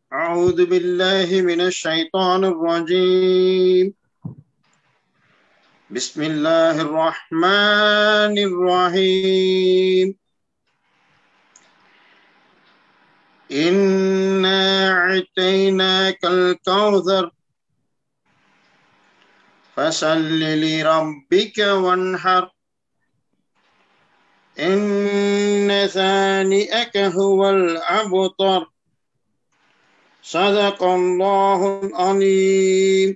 أعوذ بالله من الشيطان الرجيم بسم الله الرحمن الرحيم إنا أعطيناك الكوثر فصل لربك وانحر إن ثانئك هو الأبطر صدق الله العظيم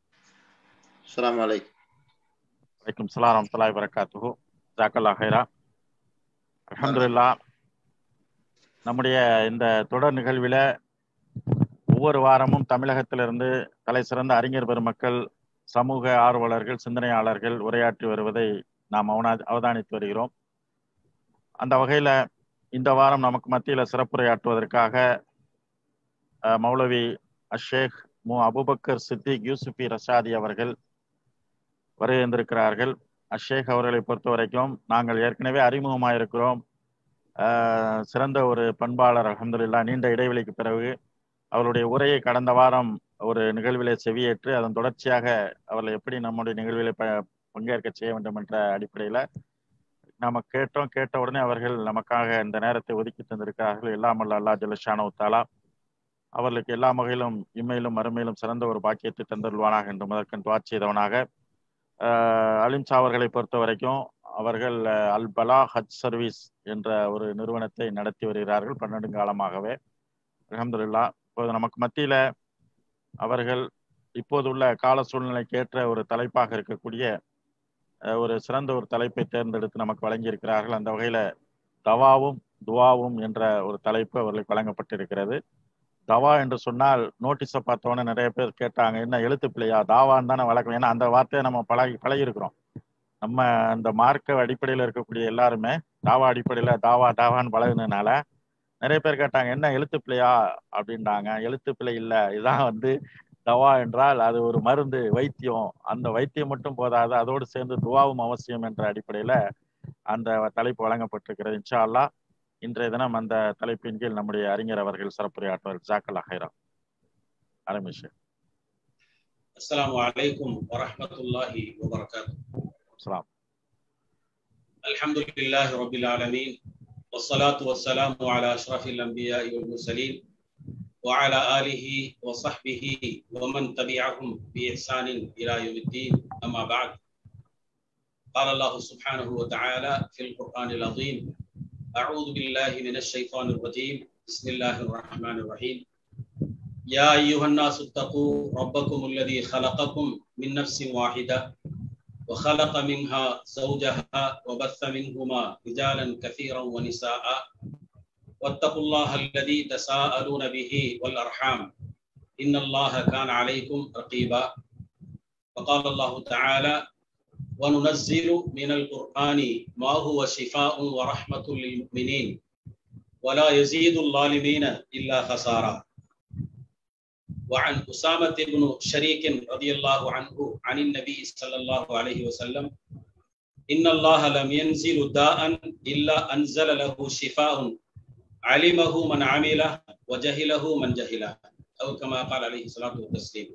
السلام عليكم வலைக்கம் சலாம் வரமத்துல்லாஹி வரகாத்துஹு ஜாக்கல்லா ஹைரா அல்ஹம்துலில்லா நம்முடைய இந்த தொடர் நிகழ்வில் ஒவ்வொரு வாரமும் தமிழகத்திலிருந்து தலை சிறந்த அறிஞர் பெருமக்கள் சமூக ஆர்வலர்கள் சிந்தனையாளர்கள் உரையாற்றி வருவதை நாம் அவனா அவதானித்து வருகிறோம் அந்த வகையில் இந்த வாரம் நமக்கு மத்தியில் சிறப்புரையாற்றுவதற்காக அஹ், மௌலவி அஷேக் மு அபுபக்கர் சித்திக் யூசுஃபி ரஷாதி அவர்கள் வருகின்றிருக்கிறார்கள் அஷேக் அவர்களை பொறுத்த வரைக்கும் நாங்கள் ஏற்கனவே அறிமுகமாயிருக்கிறோம் ஆஹ் சிறந்த ஒரு பண்பாளர் அலமதுல்லா நீண்ட இடைவெளிக்கு பிறகு அவருடைய உரையை கடந்த வாரம் ஒரு நிகழ்விலே செவியேற்று அதன் தொடர்ச்சியாக அவர்களை எப்படி நம்முடைய நிகழ்விலே ப பங்கேற்க செய்ய வேண்டும் என்ற அடிப்படையில் நாம கேட்டோம் கேட்ட உடனே அவர்கள் நமக்காக இந்த நேரத்தை ஒதுக்கி தந்திருக்கிறார்கள் எல்லாம் அல்ல அல்லா ஜலஷானு தாலா அவர்களுக்கு எல்லா வகையிலும் இம்மையிலும் மறுமையிலும் சிறந்த ஒரு பாக்கியத்தை தந்தருள்வானாக என்று முதற்கண் துவா செய்தவனாக ஆஹ் அலிம்சா அவர்களை பொறுத்த வரைக்கும் அவர்கள் அஹ், அல் பலா ஹஜ் சர்வீஸ் என்ற ஒரு நிறுவனத்தை நடத்தி வருகிறார்கள் பன்னெண்டு காலமாகவே அலமதுல்லா இப்போது நமக்கு மத்தியில அவர்கள் இப்போது உள்ள கால சூழ்நிலைக்கு ஏற்ற ஒரு தலைப்பாக இருக்கக்கூடிய அஹ், ஒரு சிறந்த ஒரு தலைப்பை தேர்ந்தெடுத்து நமக்கு வழங்கியிருக்கிறார்கள் அந்த வகையில தவாவும் துவாவும் என்ற ஒரு தலைப்பு அவர்களுக்கு வழங்கப்பட்டிருக்கிறது தவா என்று சொன்னால் நோட்டீஸை பார்த்தோன்னே நிறைய பேர் கேட்டாங்க என்ன எழுத்து பிள்ளையா தாவான்னு தானே வழக்கம் ஏன்னா அந்த வார்த்தையை நம்ம பழகி பழகிருக்கிறோம் நம்ம அந்த மார்க்க அடிப்படையில் இருக்கக்கூடிய எல்லாருமே தாவா அடிப்படையில் தாவா தாவான்னு பழகுனதுனால நிறைய பேர் கேட்டாங்க என்ன எழுத்து பிள்ளையா அப்படின்றாங்க எழுத்து பிள்ளை இல்லை இதான் வந்து தவா என்றால் அது ஒரு மருந்து வைத்தியம் அந்த வைத்தியம் மட்டும் போதாது அதோடு சேர்ந்து துவாவும் அவசியம் என்ற அடிப்படையில் அந்த தலைப்பு வழங்கப்பட்டிருக்கிறது இன்ஷா அல்லாஹ் இன்றைய தினம் அந்த தலைப்பின் கீழ் நம்முடைய அறிஞர் அவர்கள் சிறப்புரையாற்றுவார் ஜாக்கல் ஹைரா ஆரம்பிச்சு السلام عليكم ورحمة الله وبركاته சலாம் الحمد لله رب العالمين والصلاة والسلام على أشرف الأنبياء والمرسلين وعلى آله وصحبه ومن تبعهم بإحسان إلى يوم الدين أما بعد قال الله سبحانه وتعالى في القرآن العظيم أعوذ بالله من الشيطان الرجيم بسم الله الرحمن الرحيم يا أيها الناس اتقوا ربكم الذي خلقكم من نفس واحدة وخلق منها زوجها وبث منهما رجالا كثيرا ونساء واتقوا الله الذي تساءلون به والأرحام إن الله كان عليكم رقيبا وقال الله تعالى وننزل من القرآن ما هو شفاء ورحمة للمؤمنين ولا يزيد الظالمين إلا خسارا وعن أسامة بن شريك رضي الله عنه عن النبي صلى الله عليه وسلم إن الله لم ينزل داء إلا أنزل له شفاء علمه من عمله وجهله من جهله أو كما قال عليه الصلاة والتسليم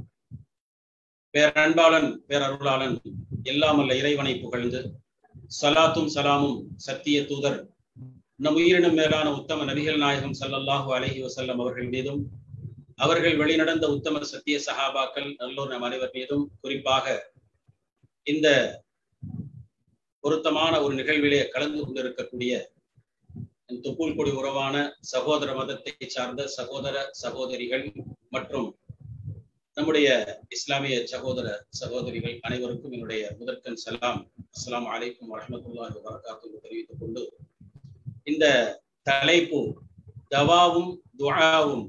பேரன்பாளன் பேரருளாளன் எல்லாம் அல்ல இறைவனை புகழ்ந்து சலாத்தும் சலாமும் சத்திய தூதர் நம் உயிரினும் மேலான உத்தம நபிகள் நாயகம் ஸல்லல்லாஹு அலைஹி வஸல்லம் அவர்கள் மீதும் அவர்கள் வெளிநடந்த உத்தம சத்திய சஹாபாக்கள் நல்லோர் நம் அனைவர் மீதும் குறிப்பாக இந்த பொருத்தமான ஒரு நிகழ்விலே கலந்து கொண்டிருக்கக்கூடிய என் தொப்புள் கொடி உறவான சகோதர மதத்தை சார்ந்த சகோதர சகோதரிகள் மற்றும் நம்முடைய இஸ்லாமிய சகோதர சகோதரிகள் அனைவருக்கும் என்னுடைய முதற்கண் சலாம் அஸ்ஸலாமு அலைக்கும் வரஹ்மத்துல்லாஹி வபரகாத்துஹு தெரிவித்துக் கொண்டு இந்த தலைப்பு தவாவும் துஆவும்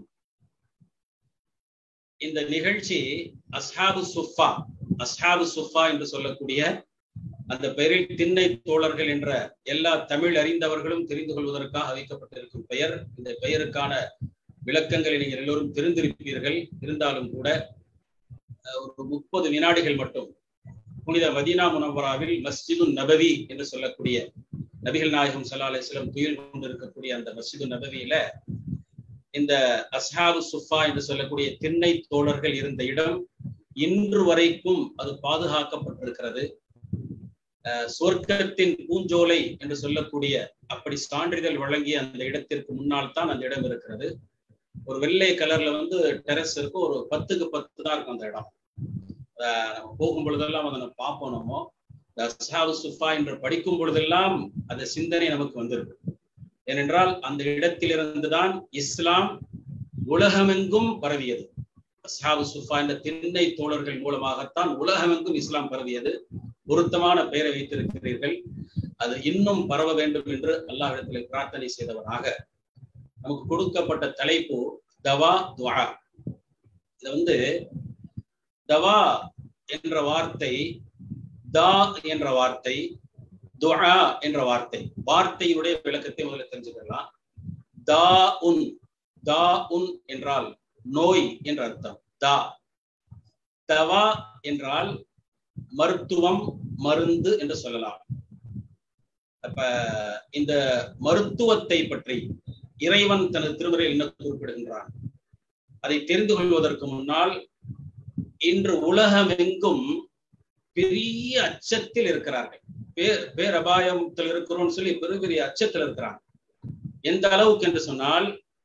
இந்த நிகழ்ச்சி அஸ்ஹாபு சுஃபா அஸ்ஹாபு சுஃபா என்று சொல்லக்கூடிய அந்த பெயரில் திண்ணை தோழர்கள் என்ற எல்லா தமிழ் அறிந்தவர்களும் தெரிந்து கொள்வதற்காக வைக்கப்பட்டிருக்கும் பெயர் இந்த பெயருக்கான விளக்கங்களை நீங்கள் எல்லோரும் தெரிந்திருப்பீர்கள் இருந்தாலும் கூட அஹ், ஒரு முப்பது வினாடிகள் மட்டும் புனித மதீனா முனவராவில் மஸ்ஜிது நபவி என்று சொல்லக்கூடிய நபிகள் நாயகம் ஸல்லல்லாஹு அலைஹி வஸல்லம் துயில் கொண்டிருக்கக்கூடிய அந்த மஸ்ஜிது நபவியில இந்த அஸ்ஹாபு சுஃபா என்று சொல்லக்கூடிய திண்ணை தோழர்கள் இருந்த இடம் இன்று வரைக்கும் அது பாதுகாக்கப்பட்டிருக்கிறது சொர்க்கத்தின் பூஞ்சோலை என்று சொல்லக்கூடிய அப்படி சான்றிதழ் வழங்கிய அந்த இடத்திற்கு முன்னால் தான் அந்த இடம் இருக்கிறது ஒரு வெள்ளை கலர்ல வந்து டெரஸ் இருக்கும் ஒரு பத்துக்கு பத்து தான் இருக்கும் அந்த இடம் நம்ம போகும் பொழுதெல்லாம் அதை நம்ம பார்ப்போம் நம்ம அஸ்ஹாபு சுஃபா என்று படிக்கும் பொழுதெல்லாம் அந்த சிந்தனை நமக்கு வந்திருக்கு ஏனென்றால் அந்த இடத்திலிருந்துதான் இஸ்லாம் உலகமெங்கும் பரவியது அஸ்ஹாபு சுஃபா என்ற திண்ணை தோழர்கள் மூலமாகத்தான் உலகமெங்கும் இஸ்லாம் பரவியது பொருத்தமான பெயரை வைத்திருக்கிறீர்கள் அது இன்னும் பரவ வேண்டும் என்று அல்லாஹிடத்தில் பிரார்த்தனை செய்தவனாக நமக்கு கொடுக்கப்பட்ட தலைப்பு தவா துவா இது வந்து தவா என்ற வார்த்தை தா என்ற வார்த்தை துஆ என்ற வார்த்தை வார்த்தையினுடைய விளக்கத்தை முதல்ல தெரிஞ்சுக்கலாம் தா உன் தா உன் என்றால் நோய் என்ற அர்த்தம் தா தவா என்றால் மருத்துவம் மருந்து என்று சொல்லலாம் அப்ப இந்த மருத்துவத்தை பற்றி இறைவன் தனது திருமறையில் என்ன குறிப்பிடுகின்றான் அதை தெரிந்து கொள்வதற்கு முன்னால் இன்று உலகமெங்கும் பெரிய அச்சத்தில் இருக்கிறார்கள் பேர் பேரபாயத்தில் இருக்கிறோம்னு சொல்லி பெரிய பெரிய அச்சத்தில் இருக்கிறாங்க எந்த அளவுக்கு என்று சொன்னால்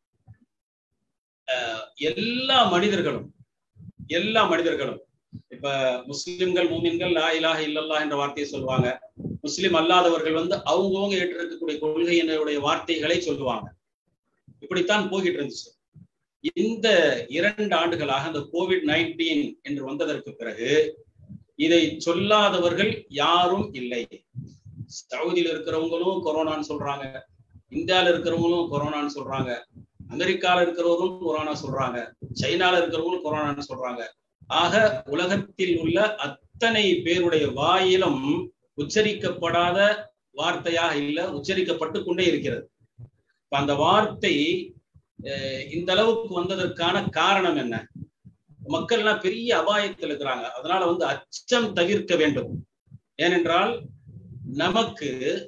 எல்லா மனிதர்களும் எல்லா மனிதர்களும் இப்ப முஸ்லிம்கள் மூமின்கள் லா இலாஹ இல்லல்லா என்ற வார்த்தையை சொல்லுவாங்க முஸ்லிம் அல்லாதவர்கள் வந்து அவங்கவுங்க ஏற்றிருக்கக்கூடிய கொள்கையினுடைய வார்த்தைகளை சொல்லுவாங்க இப்படித்தான் போய்கிட்டு இருந்துச்சு இந்த இரண்டு ஆண்டுகளாக அந்த கோவிட் நைன்டீன் என்று வந்ததற்கு பிறகு இதை சொல்லாதவர்கள் யாரும் இல்லை சவுதியில் இருக்கிறவங்களும் கொரோனான்னு சொல்றாங்க இந்தியால இருக்கிறவங்களும் கொரோனான்னு சொல்றாங்க அமெரிக்கால இருக்கிறவரும் கொரோனா சொல்றாங்க சைனால இருக்கிறவங்களும் கொரோனான்னு சொல்றாங்க ஆக உலகத்தில் உள்ள அத்தனை பேருடைய வாயிலும் உச்சரிக்கப்படாத வார்த்தையாக இல்ல உச்சரிக்கப்பட்டு கொண்டே இருக்கிறது அந்த வார்த்தை இந்த அளவுக்கு வந்ததற்கான காரணம் என்ன மக்கள் எல்லாம் பெரிய அபாயத்தில் இருக்கிறாங்க அதனால வந்து அச்சம் தவிர்க்க வேண்டும் ஏனென்றால் நமக்கு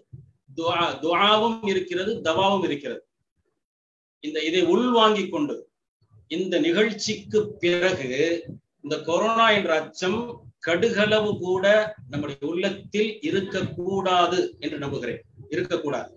துவாவும் இருக்கிறது தவாவும் இருக்கிறது இந்த இதை உள்வாங்கி கொண்டு இந்த நிகழ்ச்சிக்கு பிறகு இந்த கொரோனா என்ற அச்சம் கடுகளவு கூட நம்முடைய உள்ளத்தில் இருக்கக்கூடாது என்று நம்புகிறேன் இருக்கக்கூடாது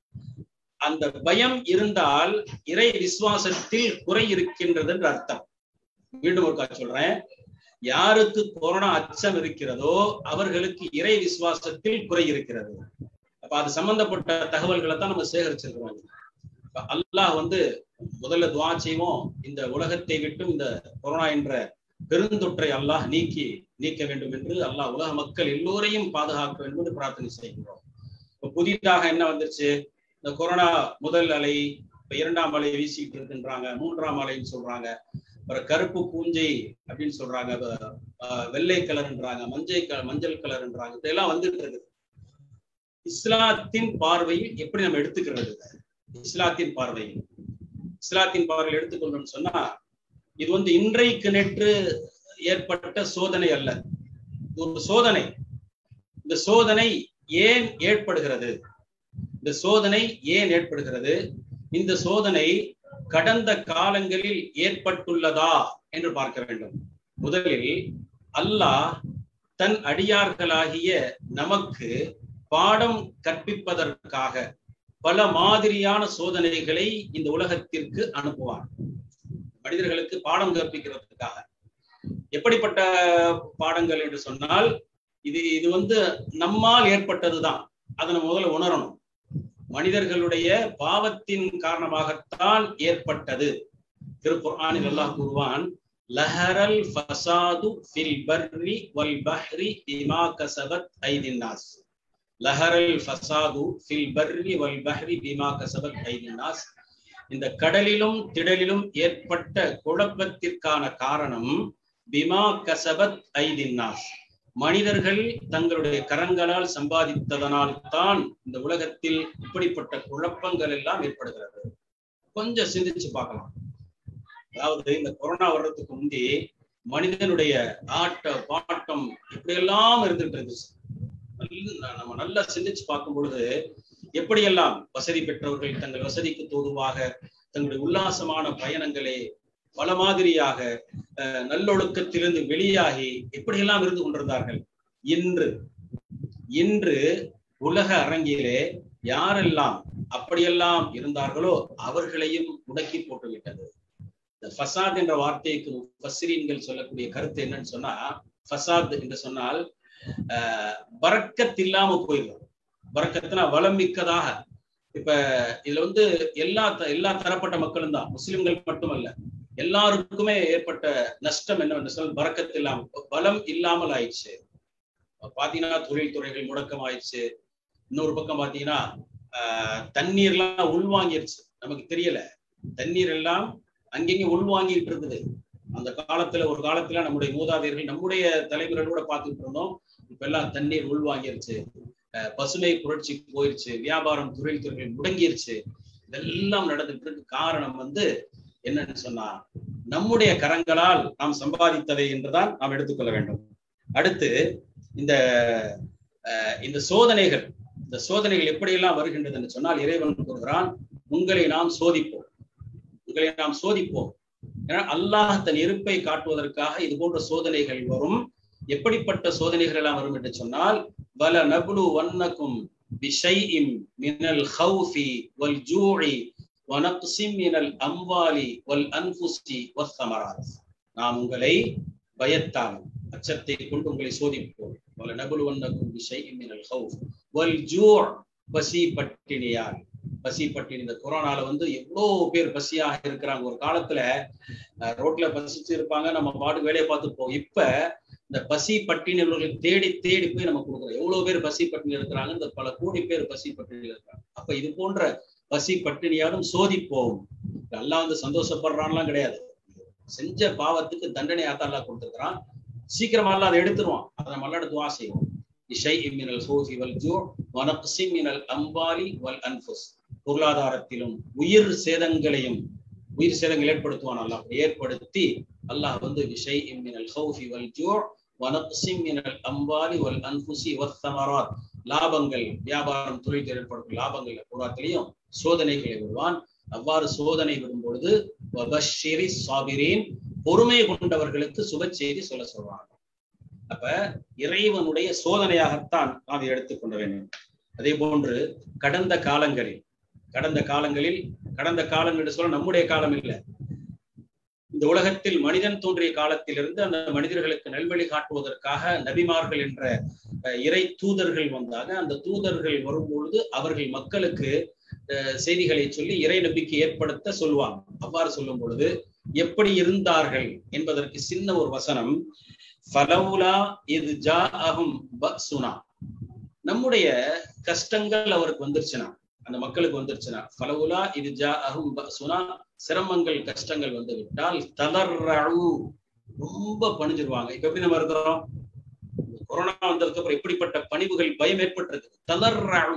அந்த பயம் இருந்தால் இறை விசுவாசத்தில் குறை இருக்கின்றது என்று அர்த்தம் மீண்டும் ஒரு சொல்றேன் யாருக்கு கொரோனா அச்சம் இருக்கிறதோ அவர்களுக்கு இறை விசுவாசத்தில் குறை இருக்கிறது அப்ப அது சம்பந்தப்பட்ட தகவல்களை தான் நம்ம சேகரிச்சிருக்கிறோம் அல்லாஹ் வந்து முதல்ல துவா செய்வோம் இந்த உலகத்தை விட்டும் இந்த கொரோனா என்ற பெருந்தொற்றை அல்லாஹ் நீக்கி நீக்க வேண்டும் என்று அல்லாஹ் உலக மக்கள் எல்லோரையும் பாதுகாக்க வேண்டும் என்று பிரார்த்தனை செய்கின்றோம் இப்ப புதிதாக என்ன வந்துருச்சு இந்த கொரோனா முதல் அலை இப்ப இரண்டாம் அலை வீசிட்டு இருக்கின்றாங்க மூன்றாம் அலைன்னு சொல்றாங்க அப்புறம் கருப்பு பூஞ்சை அப்படின்னு சொல்றாங்க வெள்ளை கலர்ன்றாங்க மஞ்சள் கலர் மஞ்சள் கலர்ன்றாங்க இதெல்லாம் வந்துட்டு இருக்குது இஸ்லாத்தின் பார்வையில் எப்படி நம்ம எடுத்துக்கிறது இஸ்லாத்தின் பார்வையில் இஸ்லாத்தின் பார்வையில் எடுத்துக்கொள்ளணும்னு சொன்னா இது வந்து இன்றைக்கு நேற்று ஏற்பட்ட சோதனை அல்ல ஒரு சோதனை இந்த சோதனை ஏன் ஏற்படுகிறது இந்த சோதனை ஏன் ஏற்படுகிறது இந்த சோதனை கடந்த காலங்களில் ஏற்பட்டுள்ளதா என்று பார்க்க வேண்டும் முதலில் அல்லாஹ் தன் அடியார்களாகிய நமக்கு பாடம் கற்பிப்பதற்காக பல மாதிரியான சோதனைகளை இந்த உலகத்திற்கு அனுப்புவார் மனிதர்களுக்கு பாடம் கற்பிக்கிறதுக்காக எப்படிப்பட்ட பாடங்கள் என்று சொன்னால் இது இது வந்து நம்மால் ஏற்பட்டதுதான் அதை நம்ம முதல்ல உணரணும் மனிதர்களுடைய பாவத்தின் காரணமாகத்தான் ஏற்பட்டது திருக்குர்ஆனில் அல்லாஹ் கூறுவான் லஹரல் ஃபசாது ஃபில் பர்ரி வல் பஹ்ரி பிமா கஸபத் ஐதின் நாஸ் லஹரல் ஃபசாது ஃபில் பர்ரி வல் பஹ்ரி பிமா கஸபத் ஐதின் நாஸ் இந்த கடலிலும் திடலிலும் ஏற்பட்ட குழப்பத்திற்கான காரணம் பிமா கசபத் ஐதின் நாஸ் மனிதர்கள் தங்களுடைய கரங்களால் சம்பாதித்ததனால் தான் இந்த உலகத்தில் இப்படிப்பட்ட குழப்பங்கள் எல்லாம் ஏற்படுகிறது கொஞ்சம் சிந்திச்சு பார்க்கலாம் அதாவது இந்த கொரோனா வர்றதுக்கு முந்தி மனிதனுடைய ஆட்ட பாட்டம் இப்படியெல்லாம் இருந்துட்டு இருந்துச்சு நம்ம நல்லா சிந்திச்சு பார்க்கும் பொழுது எப்படியெல்லாம் வசதி பெற்றவர்கள் தங்கள் வசதிக்கு தோதுவாக தங்களுடைய உல்லாசமான பயணங்களே பல மாதிரியாக அஹ், நல்லொழுக்கத்திலிருந்து வெளியாகி எப்படியெல்லாம் இருந்து கொண்டிருந்தார்கள் இன்று இன்று உலக அரங்கிலே யாரெல்லாம் அப்படியெல்லாம் இருந்தார்களோ அவர்களையும் முடக்கி போட்டுவிட்டது இந்த ஃபசாத் என்ற வார்த்தைக்கு முஃபஸ்ஸிரீன்கள் சொல்லக்கூடிய கருத்து என்னன்னு சொன்னா ஃபசாத் என்று சொன்னால் ஆஹ் பறக்கத் இல்லாம போயிடும் பறக்கத்துனா வளம் மிக்கதாக இப்ப இதுல வந்து எல்லா த- எல்லா தரப்பட்ட மக்களும் தான் முஸ்லிம்கள் மட்டுமல்ல எல்லாருக்குமே ஏற்பட்ட நஷ்டம் என்னவென்று சொன்னால் பறக்கத் இல்லாம பலம் இல்லாமல் ஆயிடுச்சு பாத்தீங்கன்னா தொழில் துறைகள் முடக்கம் ஆயிடுச்சு இன்னொரு பக்கம் பாத்தீங்கன்னா ஆஹ் தண்ணீர்லாம் உள்வாங்கிருச்சு நமக்கு தெரியல தண்ணீர் எல்லாம் அங்கங்க உள்வாங்கிட்டு இருக்குது அந்த காலத்துல ஒரு காலத்துல நம்முடைய மூதாதையர்கள் நம்முடைய தலைமுறையோட பார்த்துட்டு இருந்தோம் இப்ப எல்லாம் தண்ணீர் உள்வாங்கிருச்சு அஹ் பசுமை புரட்சி போயிருச்சு வியாபாரம் தொழில் துறைகள் முடங்கிருச்சு இதெல்லாம் நடந்துட்டு இருக்கு காரணம் வந்து என்னன்னு சொன்னா நம்முடைய கரங்களால் நாம் சம்பாதித்தவை என்றுதான் நாம் எடுத்துக்கொள்ள வேண்டும் அடுத்து இந்த அஹ், இந்த சோதனைகள் இந்த சோதனைகள் எப்படியெல்லாம் வருகின்றது என்று சொன்னால் இறைவன் கூறுகிறான் உங்களை நாம் சோதிப்போம் உங்களை நாம் சோதிப்போம் ஏன்னா அல்லாஹ் தன் இருப்பை காட்டுவதற்காக இது போன்ற சோதனைகள் வரும் எப்படிப்பட்ட சோதனைகள் எல்லாம் வரும் என்று சொன்னால் வல நபுலு வன்னக்கும் பிஷைஇம் மினல் ஹவுஃபி வல் ஜூஇ வனக்ஸிம் மினல் அம்வாலி வல் அன்ஃபுஸி வஸ்ஸமராத் நாம் உங்களை பயத்தாலும் அச்சத்தை கொண்டு உங்களை சோதிப்போம் வல நபுலு வன்னக்கும் பிஷைஇம் மினல் ஹவுஃப் வல் ஜூ' பசி பட்டினியால் பசி பட்டினி இந்த கொரோனால வந்து எவ்வளோ பேர் பசியாக இருக்கிறாங்க ஒரு காலத்துல அஹ், ரோட்ல பசிச்சு இருப்பாங்க நம்ம பாட்டு வேலையை பார்த்து போவோம் இப்ப இந்த பசி பட்டினி உள்ளவர்களுக்கு தேடி தேடி போய் நம்ம கொடுக்குறோம் எவ்வளவு பேர் பசி பட்டினி இருக்கிறாங்க இந்த பல கோடி பேர் பசி பட்டினி இருக்கிறாங்க அப்ப இது போன்ற பசி பட்டினியாலும் சோதிப்போம் எல்லாம் வந்து சந்தோஷப்படுறான்லாம் கிடையாது செஞ்ச பாவத்துக்கு தண்டனை ஆத்தாலாம் கொடுத்துருக்கிறான் சீக்கிரமா எல்லாம் அதை எடுத்துருவான் அதை நம்ம எல்லாம் எடுத்து துவா செய்வோம் இஷை மினல் ஹூஃபி வல் ஜூ வனக்ஸி மினல் அம்பாலி வல் அன்ஃபுஸ் பொருளாதாரத்திலும் உயிர் சேதங்களையும் உயிர் சேதங்கள் ஏற்படுத்துவான் அல்லாஹ் ஏற்படுத்தி அல்லாஹ் வந்து விஷை மினல் ஹௌஃபி வல் ஜூ வனக்ஸி மினல் அம்பாலி வல் அன்ஃபுசி வஸ்ஸமராத் லாபங்கள் வியாபாரம் தொழில் ஏற்படும் லாபங்கள் பூராத்திலையும் சோதனைகளை விடுவான் அவ்வாறு சோதனை விடும் பொழுது வபஷ்ஷிரி சாபிரீன் பொறுமை கொண்டவர்களுக்கு சுப செய்தி சொல்ல சொல்றாங்க அப்ப இறைவனுடைய சோதனையாகத்தான் நாம் இதை எடுத்துக்கொள்ள வேண்டும் அதே போன்று கடந்த காலங்களில் கடந்த காலங்களில் கடந்த காலம் என்று சொல்ல நம்முடைய காலம் இல்லை இந்த உலகத்தில் மனிதன் தோன்றிய காலத்திலிருந்து அந்த மனிதர்களுக்கு நல்வழி காட்டுவதற்காக நபிமார்கள் என்ற அஹ், இறை தூதர்கள் வந்தாங்க அந்த தூதர்கள் வரும்பொழுது அவர்கள் மக்களுக்கு அஹ், செய்திகளை சொல்லி இறை நம்பிக்கை ஏற்படுத்த சொல்லுவாங்க அவ்வாறு சொல்லும் பொழுது எப்படி இருந்தார்கள் என்பதற்கு சின்ன ஒரு வசனம் ஃபலவுலா இது ஜா அஹும் பக்சுனா நம்முடைய கஷ்டங்கள் அவருக்கு வந்துருச்சுன்னா அந்த மக்களுக்கு வந்துருச்சுன்னா ஃபலவுலா இது ஜா அஹும் பக்சுனா சிரமங்கள் கஷ்டங்கள் வந்து விட்டால் தளர்ரவு ரொம்ப பணிஞ்சிருவாங்க இப்ப எப்படி நம்ம இருக்கிறோம் கொரோனா வந்ததுக்கு அப்புறம் எப்படிப்பட்ட பணிவுகள் பயம் ஏற்பட்டிருக்கு தளர்ரவு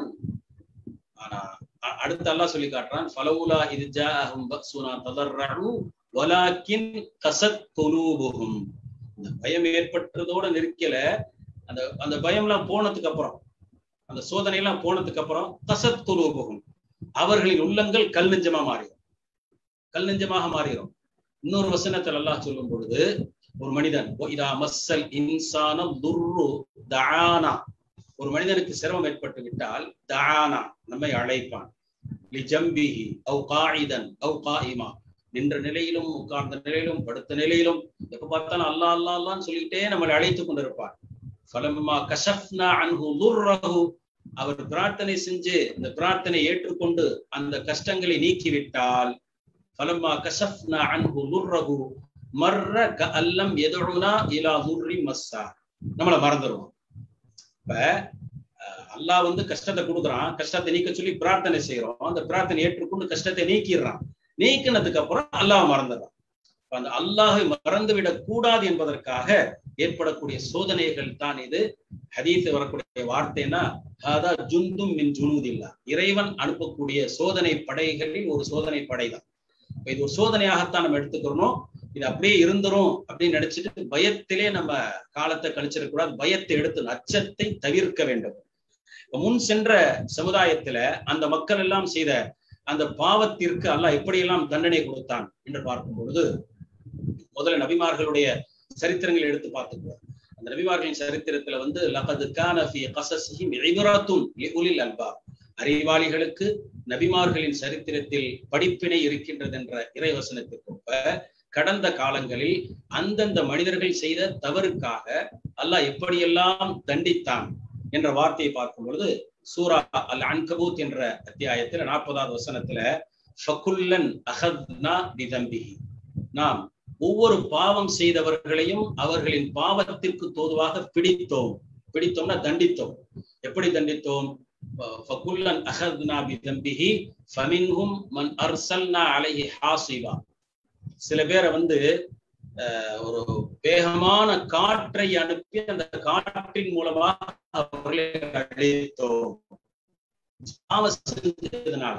ஆனா அ- அடுத்து அல்லாஹ் சொல்லி காட்டுறான் ஃபலவுலா இது ஜா அஹும் பக்சுனா தளர்ரவு வலாக்கின் கசத் குலூபுகும் இந்த பயம் ஏற்பட்டதோட நிற்கல அந்த அந்த பயம்லாம் போனதுக்கு அப்புறம் அந்த சோதனை எல்லாம் போனதுக்கு அப்புறம் கசத் குலூபுகும் அவர்களின் உள்ளங்கள் கல் நெஞ்சமா மாறிடும் கல் நெஞ்சமாக மாறிடும் இன்னொரு வசனத்தில் அல்லாஹ் சொல்லும் பொழுது ஒரு மனிதன் "ஒ இதா மஸ்ஸல் இன்சான துர்ரு தஆனா ஒரு மனிதனுக்கு சிரமம் ஏற்பட்டு விட்டால் தஆனா நம்மை அழைப்பான் லிஜம்பிஹி அவு காயிதன் அவு காயிமா நின்ற நிலையிலும் உட்கார்ந்த நிலையிலும் படுத்த நிலையிலும் எப்ப பார்த்தாலும் அல்லா அல்லா அல்லான்னு சொல்லிட்டே நம்மளை அழைத்துக் கொண்டிருப்பார் ஃபலம்மா கஷஃப்னா அன்ஹு துர்ரஹு அவர் பிரார்த்தனை செஞ்சு இந்த பிரார்த்தனை ஏற்றுக்கொண்டு அந்த கஷ்டங்களை நீக்கிவிட்டால் ஃபலம்மா கஷஃப்னா அன்ஹு துர்ரஹு மர்ர கஅல்லம் யதுனா இலா துர்ரி மஸ்ஸா நம்மள மறந்துடுவோம் இப்ப அஹ், அல்லாஹ் வந்து கஷ்டத்தை கொடுக்குறான் கஷ்டத்தை நீக்க சொல்லி பிரார்த்தனை செய்யறோம் அந்த பிரார்த்தனை ஏற்றுக்கொண்டு கஷ்டத்தை நீக்கிடுறான் நீக்கினதுக்கு அப்புறம் அல்லாஹ் மறந்துடுறான் அப்ப அந்த அல்லாஹை மறந்து விடக் கூடாது என்பதற்காக ஏற்படக்கூடிய சோதனைகள் தான் இது ஹதீஸ் வரக்கூடிய வார்த்தைனா ஹாதா ஜுந்தும் மின் ஜுனூதில்லா இறைவன் அனுப்பக்கூடிய சோதனை படைகளில் ஒரு சோதனை படைதான் இப்ப இது ஒரு சோதனையாகத்தான் நம்ம எடுத்துக்கிறோம் இது அப்படியே இருந்துரும் அப்படின்னு நினைச்சிட்டு பயத்திலே நம்ம காலத்தை கழிச்சிடக்கூடாது பயத்தை எடுத்து அச்சத்தை தவிர்க்க வேண்டும் இப்ப முன் சென்ற சமுதாயத்துல அந்த மக்கள் எல்லாம் செய்த அந்த பாவத்திற்கு அல்லாஹ் எப்படியெல்லாம் தண்டனை கொடுத்தான் என்று பார்க்கும் பொழுது முதல்ல நபிமார்களுடைய சரித்திரங்களை எடுத்து பார்த்துக்குவோம் அந்த நபிமார்களின் சரித்திரத்துல வந்து லகது கான ஃபி கஸஸிஹிம் இப்ரத்துன் லிஉலில் அல்பாப் அறிவாளிகளுக்கு நபிமார்களின் சரித்திரத்தில் படிப்பினை இருக்கின்றது என்ற இறைவசனத்திற்கொப்ப கடந்த காலங்களில் அந்தந்த மனிதர்கள் செய்த தவறுக்காக அல்லாஹ் எப்படியெல்லாம் தண்டித்தான் என்ற வார்த்தையை பார்க்கும் பொழுது சூரா அல் அன்கபூத் என்ற அத்தியாயத்துல நாற்பதாவது வசனத்துல ஃபகுல்லன் அஹத்னா பிதம்பிஹி நாம் ஒவ்வொரு பாவம் செய்தவர்களையும் அவர்களின் பாவத்திற்கு தோதுவாக பிடித்தோம் பிடித்தோம்னா தண்டித்தோம் எப்படி தண்டித்தோம் ஃபகுல்லன் அஹத்னா பிதம்பிஹி ஃபமின்ஹும் மன் அர்சல்னா அலைஹி ஹாசிபா சில பேரை வந்து ஒரு வேகமான காற்றை அனுப்பி அந்த காற்றின் மூலமாக அவர்களை அழித்தோம் பாவம் செஞ்சதுனால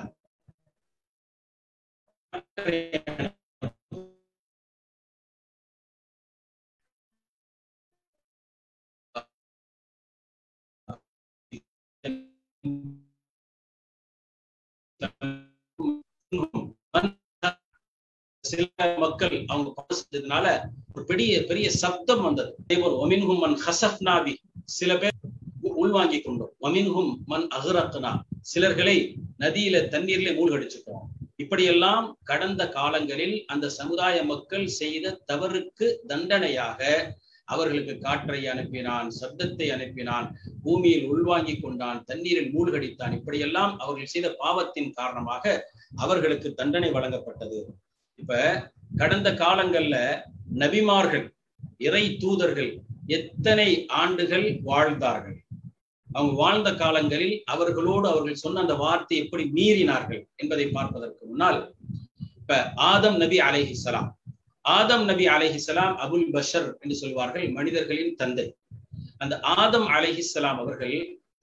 சில மக்கள் அவங்க பாசத்தினால ஒரு பெரிய பெரிய சப்தம் வந்தது அதே போல் ஒமின்ஹும் மன் ஹசப்னாபி சில பேர் உள்வாங்கி கொண்டோம் ஒமின்ஹும் மன் அகரத்னா சிலர்களை நதியில தண்ணீர்ல மூழ்கடிச்சுட்டோம் இப்படியெல்லாம் கடந்த காலங்களில் அந்த சமுதாய மக்கள் செய்த தவறுக்கு தண்டனையாக அவர்களுக்கு காற்றை அனுப்பினான் சப்தத்தை அனுப்பினான் பூமியில் உள்வாங்கி கொண்டான் தண்ணீரில் மூழ்கடித்தான் இப்படியெல்லாம் அவர்கள் செய்த பாவத்தின் காரணமாக அவர்களுக்கு தண்டனை வழங்கப்பட்டது இப்ப கடந்த காலங்கள்ல நபிமார்கள் இறை தூதர்கள் எத்தனை ஆண்டுகள் வாழ்ந்தார்கள் அவங்க வாழ்ந்த காலங்களில் அவர்களோடு அவர்கள் சொன்ன அந்த வார்த்தை எப்படி மீறினார்கள் என்பதை பார்ப்பதற்கு முன்னால் இப்ப ஆதம் நபி அலைஹிசலாம் ஆதம் நபி அலைஹிசலாம் அபுல் பஷர் என்று சொல்வார்கள் மனிதர்களின் தந்தை அந்த ஆதம் அலைஹிசலாம் அவர்கள்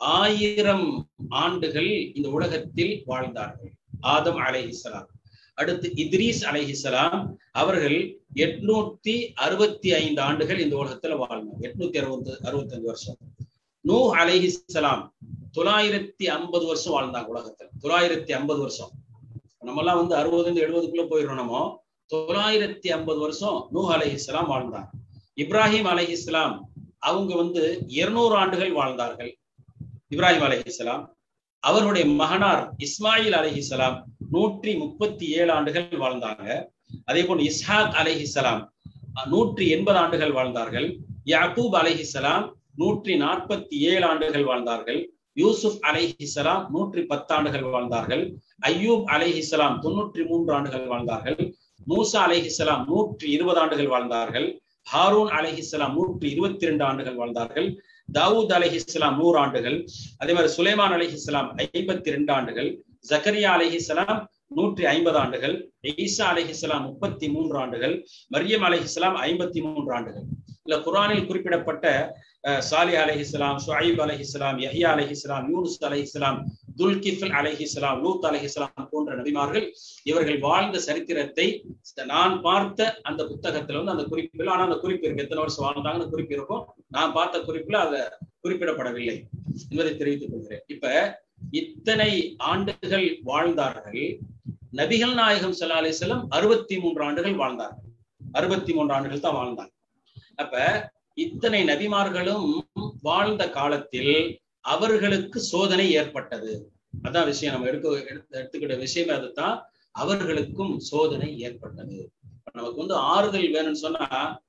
ஆயிரம் ஆண்டுகள் இந்த உலகத்தில் வாழ்ந்தார்கள் ஆதம் அலைஹிசலாம் அடுத்து இத்ரீஸ் அலைஹிசலாம் அவர்கள் எட்நூத்தி அறுபத்தி ஐந்து ஆண்டுகள் இந்த உலகத்துல வாழ்ந்தாங்க எட்நூத்தி அறுபது அறுபத்தி அஞ்சு வருஷம் நூ அலைஹிசலாம் தொள்ளாயிரத்தி ஐம்பது வருஷம் வாழ்ந்தாங்க உலகத்துல தொள்ளாயிரத்தி ஐம்பது வருஷம் நம்ம எல்லாம் வந்து அறுபதுல இருந்து எழுபதுக்குள்ள போயிடுறோம் நம்ம தொள்ளாயிரத்தி ஐம்பது வருஷம் நூ அலைஹிஸ்லாம் வாழ்ந்தாங்க இப்ராஹிம் அலைஹிஸ்லாம் அவங்க வந்து இருநூறு ஆண்டுகள் வாழ்ந்தார்கள் இப்ராஹிம் அலைஹிஸ்லாம் அவருடைய மகனார் இஸ்மாயில் அலைஹிஸ்லாம் நூற்றி முப்பத்தி ஏழு ஆண்டுகள் வாழ்ந்தாங்க அதே போல் இஸ்ஹாக் அலைஹிஸ்லாம் நூற்றி எண்பது ஆண்டுகள் வாழ்ந்தார்கள் யாக்கூப் அலைஹிஸ்லாம் நூற்றி நாற்பத்தி ஏழு ஆண்டுகள் வாழ்ந்தார்கள் யூசுப் அலைஹிஸ்லாம் நூற்றி பத்து ஆண்டுகள் வாழ்ந்தார்கள் ஐயூப் அலைஹிஸ்லாம் தொன்னூற்றி மூன்று ஆண்டுகள் வாழ்ந்தார்கள் மூசா அலைஹிஸ்லாம் நூற்றி இருபது ஆண்டுகள் வாழ்ந்தார்கள் ஹாரூன் அலைஹிஸ்லாம் நூற்றி இருபத்தி ரெண்டு ஆண்டுகள் வாழ்ந்தார்கள் தாவூத் அலைஹிஸ்லாம் நூறு ஆண்டுகள் அதே மாதிரி சுலைமான் அலைஹிஸ்லாம் ஐம்பத்தி ரெண்டு ஆண்டுகள் ஜக்கரியா அலைஹிஸ்லாம் நூற்றி ஐம்பது ஆண்டுகள் ஈசா அலைஹிஸ்லாம் முப்பத்தி மூன்று ஆண்டுகள் மரியம் அலைஹிஸ்லாம் ஐம்பத்தி மூன்று ஆண்டுகள் இல்ல குரானில் குறிப்பிடப்பட்ட சாலி அலைஹிஸ்லாம் ஷுஐப் அலைஹிஸ்லாம் யஹ்யா அலைஹிஸ்லாம் யூனுஸ் அலைஹிஸ்லாம் துல்கிஃபில் அலைஹிஸ்லாம் லூத் அலைஹிஸ்லாம் போன்ற நபிமார்கள் இவர்கள் வாழ்ந்த சரித்திரத்தை நான் பார்த்த அந்த புத்தகத்துல வந்து அந்த குறிப்பில் ஆனா அந்த குறிப்பு இருக்கு எத்தனை வருஷம் வாழ்ந்தாங்கன்னு குறிப்பு இருக்கும் நான் பார்த்த குறிப்புல அத குறிப்பிடப்படவில்லை என்பதை தெரிவித்துக் கொள்கிறேன் இப்ப இத்தனை ஆண்டுகள் வாழ்ந்தார்கள் நபிகள் நாயகம் சல்லா அலிஸ்லம் அறுபத்தி மூன்று ஆண்டுகள் வாழ்ந்தார்கள் அறுபத்தி மூன்று ஆண்டுகள் தான் வாழ்ந்தாங்க அப்ப இத்தனை நபிமார்களும் வாழ்ந்த காலத்தில் அவர்களுக்கு சோதனை ஏற்பட்டது அதான் விஷயம் நம்ம எடுக்க எடுத்துக்கிட்ட விஷயம் அதுதான் அவர்களுக்கும் சோதனை ஏற்பட்டது நமக்கு வந்து ஆறுதல் வேணும்னு சொன்னா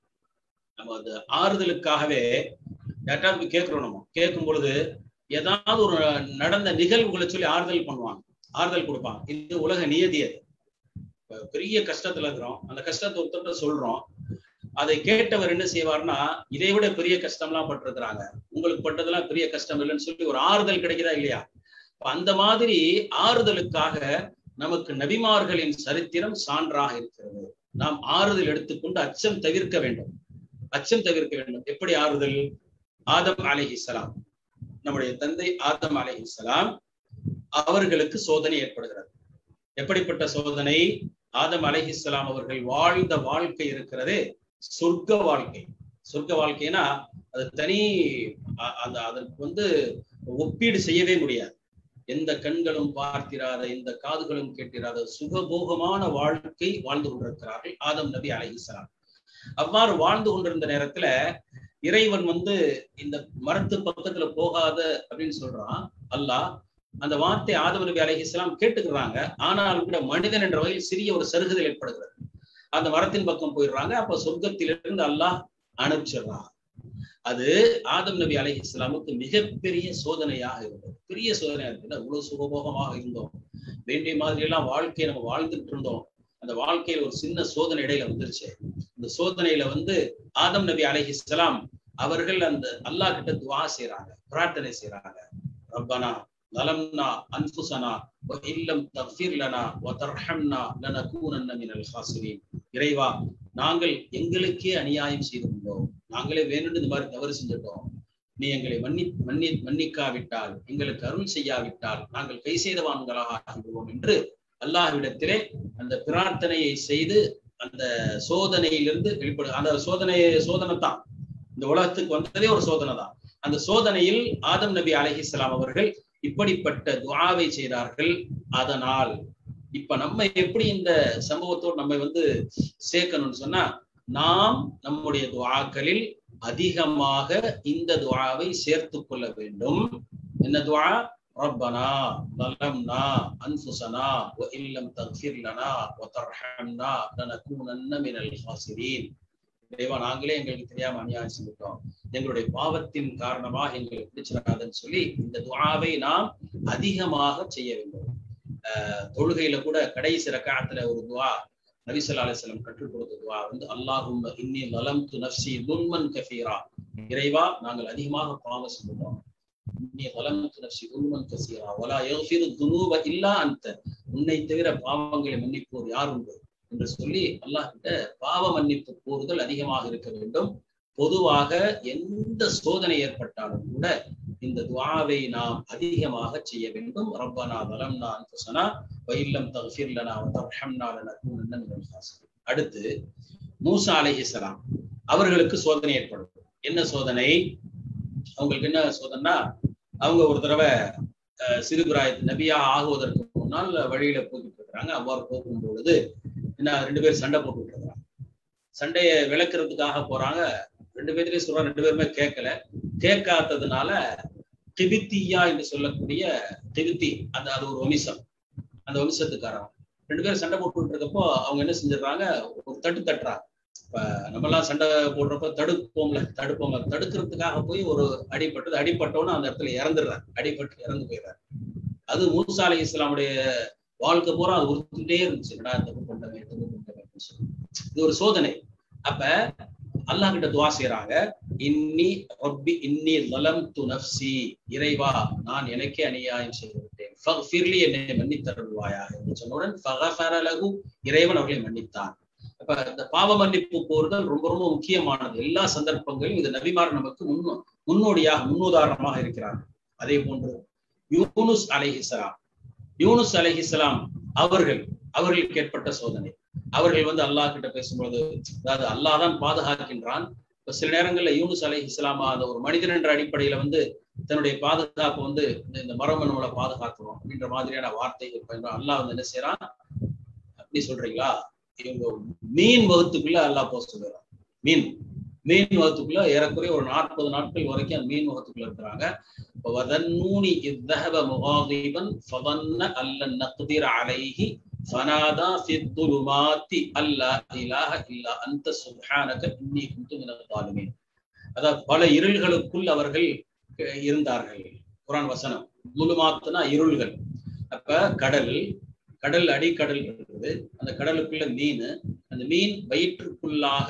நம்ம அந்த ஆறுதலுக்காகவே யார்ட்டாவது கேட்கிறோம் நம்ம கேட்கும் பொழுது ஏதாவது ஒரு நடந்த நிகழ்வுகளை சொல்லி ஆறுதல் பண்ணுவாங்க ஆறுதல் கொடுப்பாங்க இது உலக நியதி அது பெரிய கஷ்டத்துல இருக்கிறோம் அந்த கஷ்டத்தை ஒருத்தர் சொல்றோம் அதை கேட்டவர் என்ன செய்வார்னா இதை விட பெரிய கஷ்டம்லாம் பட்டிருக்கிறாங்க உங்களுக்கு பட்டதெல்லாம் பெரிய கஷ்டம் இல்லைன்னு சொல்லி ஒரு ஆறுதல் கிடைக்குதா இல்லையா அந்த மாதிரி ஆறுதலுக்காக நமக்கு நபிமார்களின் சரித்திரம் சான்றாக இருக்கிறது நாம் ஆறுதல் எடுத்துக்கொண்டு அச்சம் தவிர்க்க வேண்டும் அச்சம் தவிர்க்க வேண்டும் எப்படி ஆறுதல் ஆதம் அலிஹிசலாம் நம்முடைய தந்தை ஆதம் அலிஹிசலாம் அவர்களுக்கு சோதனை ஏற்படுகிறது எப்படிப்பட்ட சோதனை ஆதம் அலிஹிஸ்லாம் அவர்கள் வாழ்ந்த வாழ்க்கை இருக்கிறது சொர்க்க வாழ்க்கை சொர்க்க வாழ்க்கைனா அது தனி அந்த அதற்கு வந்து ஒப்பீடு செய்யவே முடியாது எந்த கண்களும் பார்த்திராத எந்த காதுகளும் கேட்டிராத சுகபோகமான வாழ்க்கை வாழ்ந்து கொண்டிருக்கிறார்கள் ஆதம் நபி அலைஹிஸ்ஸலாம் அவ்வாறு வாழ்ந்து கொண்டிருந்த நேரத்துல இறைவன் வந்து இந்த மரத்து பக்கத்துல போகாத அப்படின்னு சொல்றான் அல்லாஹ் அந்த வார்த்தை ஆதம் நபி அலைஹிஸ்ஸலாம் கேட்டுக்கிறாங்க ஆனாலும் கூட மனிதன் என்ற வகையில் சிறிய ஒரு சருகுதல் ஏற்படுகிறது அந்த மரத்தின் பக்கம் போயிடுறாங்க அப்ப சொர்க்கத்திலிருந்து அல்லாஹ் அனுப்பிச்சிடுறான் அது ஆதம் நபி அலை இஸ்லாமுக்கு மிகப்பெரிய சோதனையாக இருந்தது பெரிய சோதனையா இருந்தது அவ்வளவு சுகபோகமாக இருந்தோம் வேண்டிய மாதிரி எல்லாம் வாழ்க்கையை நம்ம வாழ்ந்துட்டு இருந்தோம் அந்த வாழ்க்கையில ஒரு சின்ன சோதனை இடையில வந்துருச்சு இந்த சோதனையில வந்து ஆதம் நபி அலை இஸ்லாம் அவர்கள் அந்த அல்லாஹ் கிட்ட துவா செய்யறாங்க பிரார்த்தனை செய்யறாங்க ரப்பனா நலம்னா அன்புசனா இல்லம் தஃபீர் லனா வதர்ஹம்னா லனகூனன்ன மினல் ஹாசிரீன் இறைவா நாங்கள் எங்களுக்கே அநியாயம் செய்திருந்தோம் நாங்களே வேணும்னு இந்த மாதிரி தவறு செஞ்சிட்டோம் நீ எங்களை மன்னி மன்னி மன்னிக்காவிட்டால் எங்களுக்கு அருள் செய்யாவிட்டால் நாங்கள் கை செய்தவான்களாக ஆகிவிடுவோம் என்று அல்லாஹ்விடத்திலே அந்த பிரார்த்தனையை செய்து அந்த சோதனையிலிருந்து வெளிப்படு அந்த சோதனை சோதனை தான் இந்த உலகத்துக்கு வந்ததே ஒரு சோதனை தான் அந்த சோதனையில் ஆதம் நபி அலஹிஸ்லாம் அவர்கள் இப்படிப்பட்ட துவாவை செய்தார்கள் அதனால் இப்ப நம்ம எப்படி இந்த சம்பவத்தோடு நம்ம வந்து சேர்க்கணும்னு சொன்னா நாம் நம்முடைய துவாக்களில் அதிகமாக இந்த துவாவை சேர்த்து கொள்ள வேண்டும் என்ன துவா ரப்பனா ظلمنا انفسنا وان لم تغفر لنا وترحمنا لنكونن من الخاسرين தேவா நாங்களே எங்களுக்கு தெரியாம அநியாயம் செஞ்சுட்டோம் எங்களுடைய பாவத்தின் காரணமாக எங்களுக்கு பிடிச்சிடாதுன்னு சொல்லி இந்த துவாவை நாம் அதிகமாக செய்ய வேண்டும் அஹ் தொழுகையில கூட கடைசி ரக்காத்துல ஒரு துவா நபிசல்லா அலிஸ்லம் கற்றுக் கொடுத்த துவா வந்து அல்லாஹும் இன்னி நலம் து நப்சி துன்மன் கஃபீரா இறைவா நாங்கள் அதிகமாக பாவம் செஞ்சுட்டோம் இன்னி நலம் து நப்சி துன்மன் கசீரா வலா யஃபிரு துனூப இல்லா அந்த உன்னை தவிர பாவங்களை மன்னிப்போர் யார் உண்டு என்று சொல்லி அல்லாஹ் கிட்ட பாவ மன்னிப்பு கோருதல் அதிகமாக இருக்க வேண்டும் பொதுவாக எந்த சோதனை ஏற்பட்டாலும் கூட இந்த துவாவை நாம் அதிகமாக செய்ய வேண்டும் ரப்பனா வலம்னா அன்புசனா வயில்லம் தஃபிர் லனா வதர்ஹம்னா லனகூனன்ன மினல் ஹாசிரின் அடுத்து மூசா அலைஹிஸ்ஸலாம் அவர்களுக்கு சோதனை ஏற்படும் என்ன சோதனை அவங்களுக்கு என்ன சோதனைனா அவங்க ஒரு தடவை சிறுபிராயத்து நபியா ஆகுவதற்கு முன்னால் வழியில போய்கிட்டு இருக்கிறாங்க அவ்வாறு போகும் பொழுது என்ன ரெண்டு பேரும் சண்டை போட்டுட்டு இருக்கிறாங்க சண்டையை விளக்குறதுக்காக போறாங்க ரெண்டு பேர்லயும் சொல்றாங்க ரெண்டு பேருமே கேட்கல கேட்காததுனால திபித்தியா என்று சொல்லக்கூடிய திபித்தி அந்த அது ஒரு வம்சம் அந்த வம்சத்துக்காரன் ரெண்டு பேரும் சண்டை போட்டுட்டு இருக்கப்போ அவங்க என்ன செஞ்சிடறாங்க ஒரு தட்டு தட்டுறாங்க இப்ப நம்ம எல்லாம் சண்டை போடுறப்ப தடுப்போம்ல தடுப்போம்ல தடுக்கிறதுக்காக போய் ஒரு அடிப்பட்டது அடிப்பட்டோன்னு அந்த இடத்துல இறந்துடுறாரு அடிப்பட்டு இறந்து போயிடுறாரு அது மூசா அலி இஸ்லாமுடைய வாழ்க்கை பூரா அது உறுத்துட்டே இருந்துச்சு என்னடா தப்பு பண்ணவே தப்பு பண்ணவே சொல்லி இது ஒரு சோதனை அப்ப அல்லாஹ் கிட்ட துவா செய்யறாங்க இன்னி ரப்பி இன்னி லலம் து நப்சி இறைவா நான் எனக்கே அநியாயம் செய்து விட்டேன் ஃபக்ஃபிர்லி என்னை மன்னித்தருள்வாயா என்று சொன்னவுடன் ஃபகஃபர லஹு இறைவன் அவர்களை மன்னித்தான் அப்ப இந்த பாவ மன்னிப்பு கோருதல் ரொம்ப ரொம்ப முக்கியமானது எல்லா சந்தர்ப்பங்களிலும் இது நபிமார் நமக்கு முன்னோ முன்னோடியாக முன்னுதாரணமாக இருக்கிறார்கள் அதே போன்று யூனுஸ் அலைஹிஸ்லாம் யூனுஸ் அலைஹிஸ்லாம் அவர்கள் அவர்களுக்கு ஏற்பட்ட சோதனை அவர்கள் வந்து அல்லாஹ் கிட்ட பேசும்போது அதாவது அல்லாஹ் தான் பாதுகாக்கின்றான் இப்ப சில நேரங்கள்ல யூனுஸ் அலை இஸ்லாமா அந்த ஒரு மனிதன் என்ற அடிப்படையில வந்து தன்னுடைய பாதுகாப்பு வந்து இந்த மரமனுவலை பாதுகாக்கணும் அப்படின்ற மாதிரியான வார்த்தைகள் பயன்படும் அல்லாஹ் வந்து என்ன செய்யறான் அப்படி சொல்றீங்களா இவங்க மீன் வகுத்துக்குள்ள அல்லாஹ் போக சொல்லுறான் மீன் மீன் வகுத்துக்குள்ள ஏறக்குறைய ஒரு நாற்பது நாட்கள் வரைக்கும் அந்த மீன் வகுத்துக்குள்ள இருக்கிறாங்க وَذَنُّونِ إِذْ ذَهَبَ مُغَاضِبًا فَظَنَّ أَن لَّن نَّقْدِرَ عَلَيْهِ فنادى في الظلمات أن لا إله إلا أنت سبحانك إني كنت من الظالمين அதாவது பல இருள்களுக்குள் அவர்கள் இருந்தார்கள் குரான் வசனம் முழுமாத்துனா இருள்கள் அப்ப கடல் கடல் அடிக்கடல் இருக்குது அந்த கடலுக்குள்ள மீன் அந்த மீன் வயிற்றுக்குள்ளாக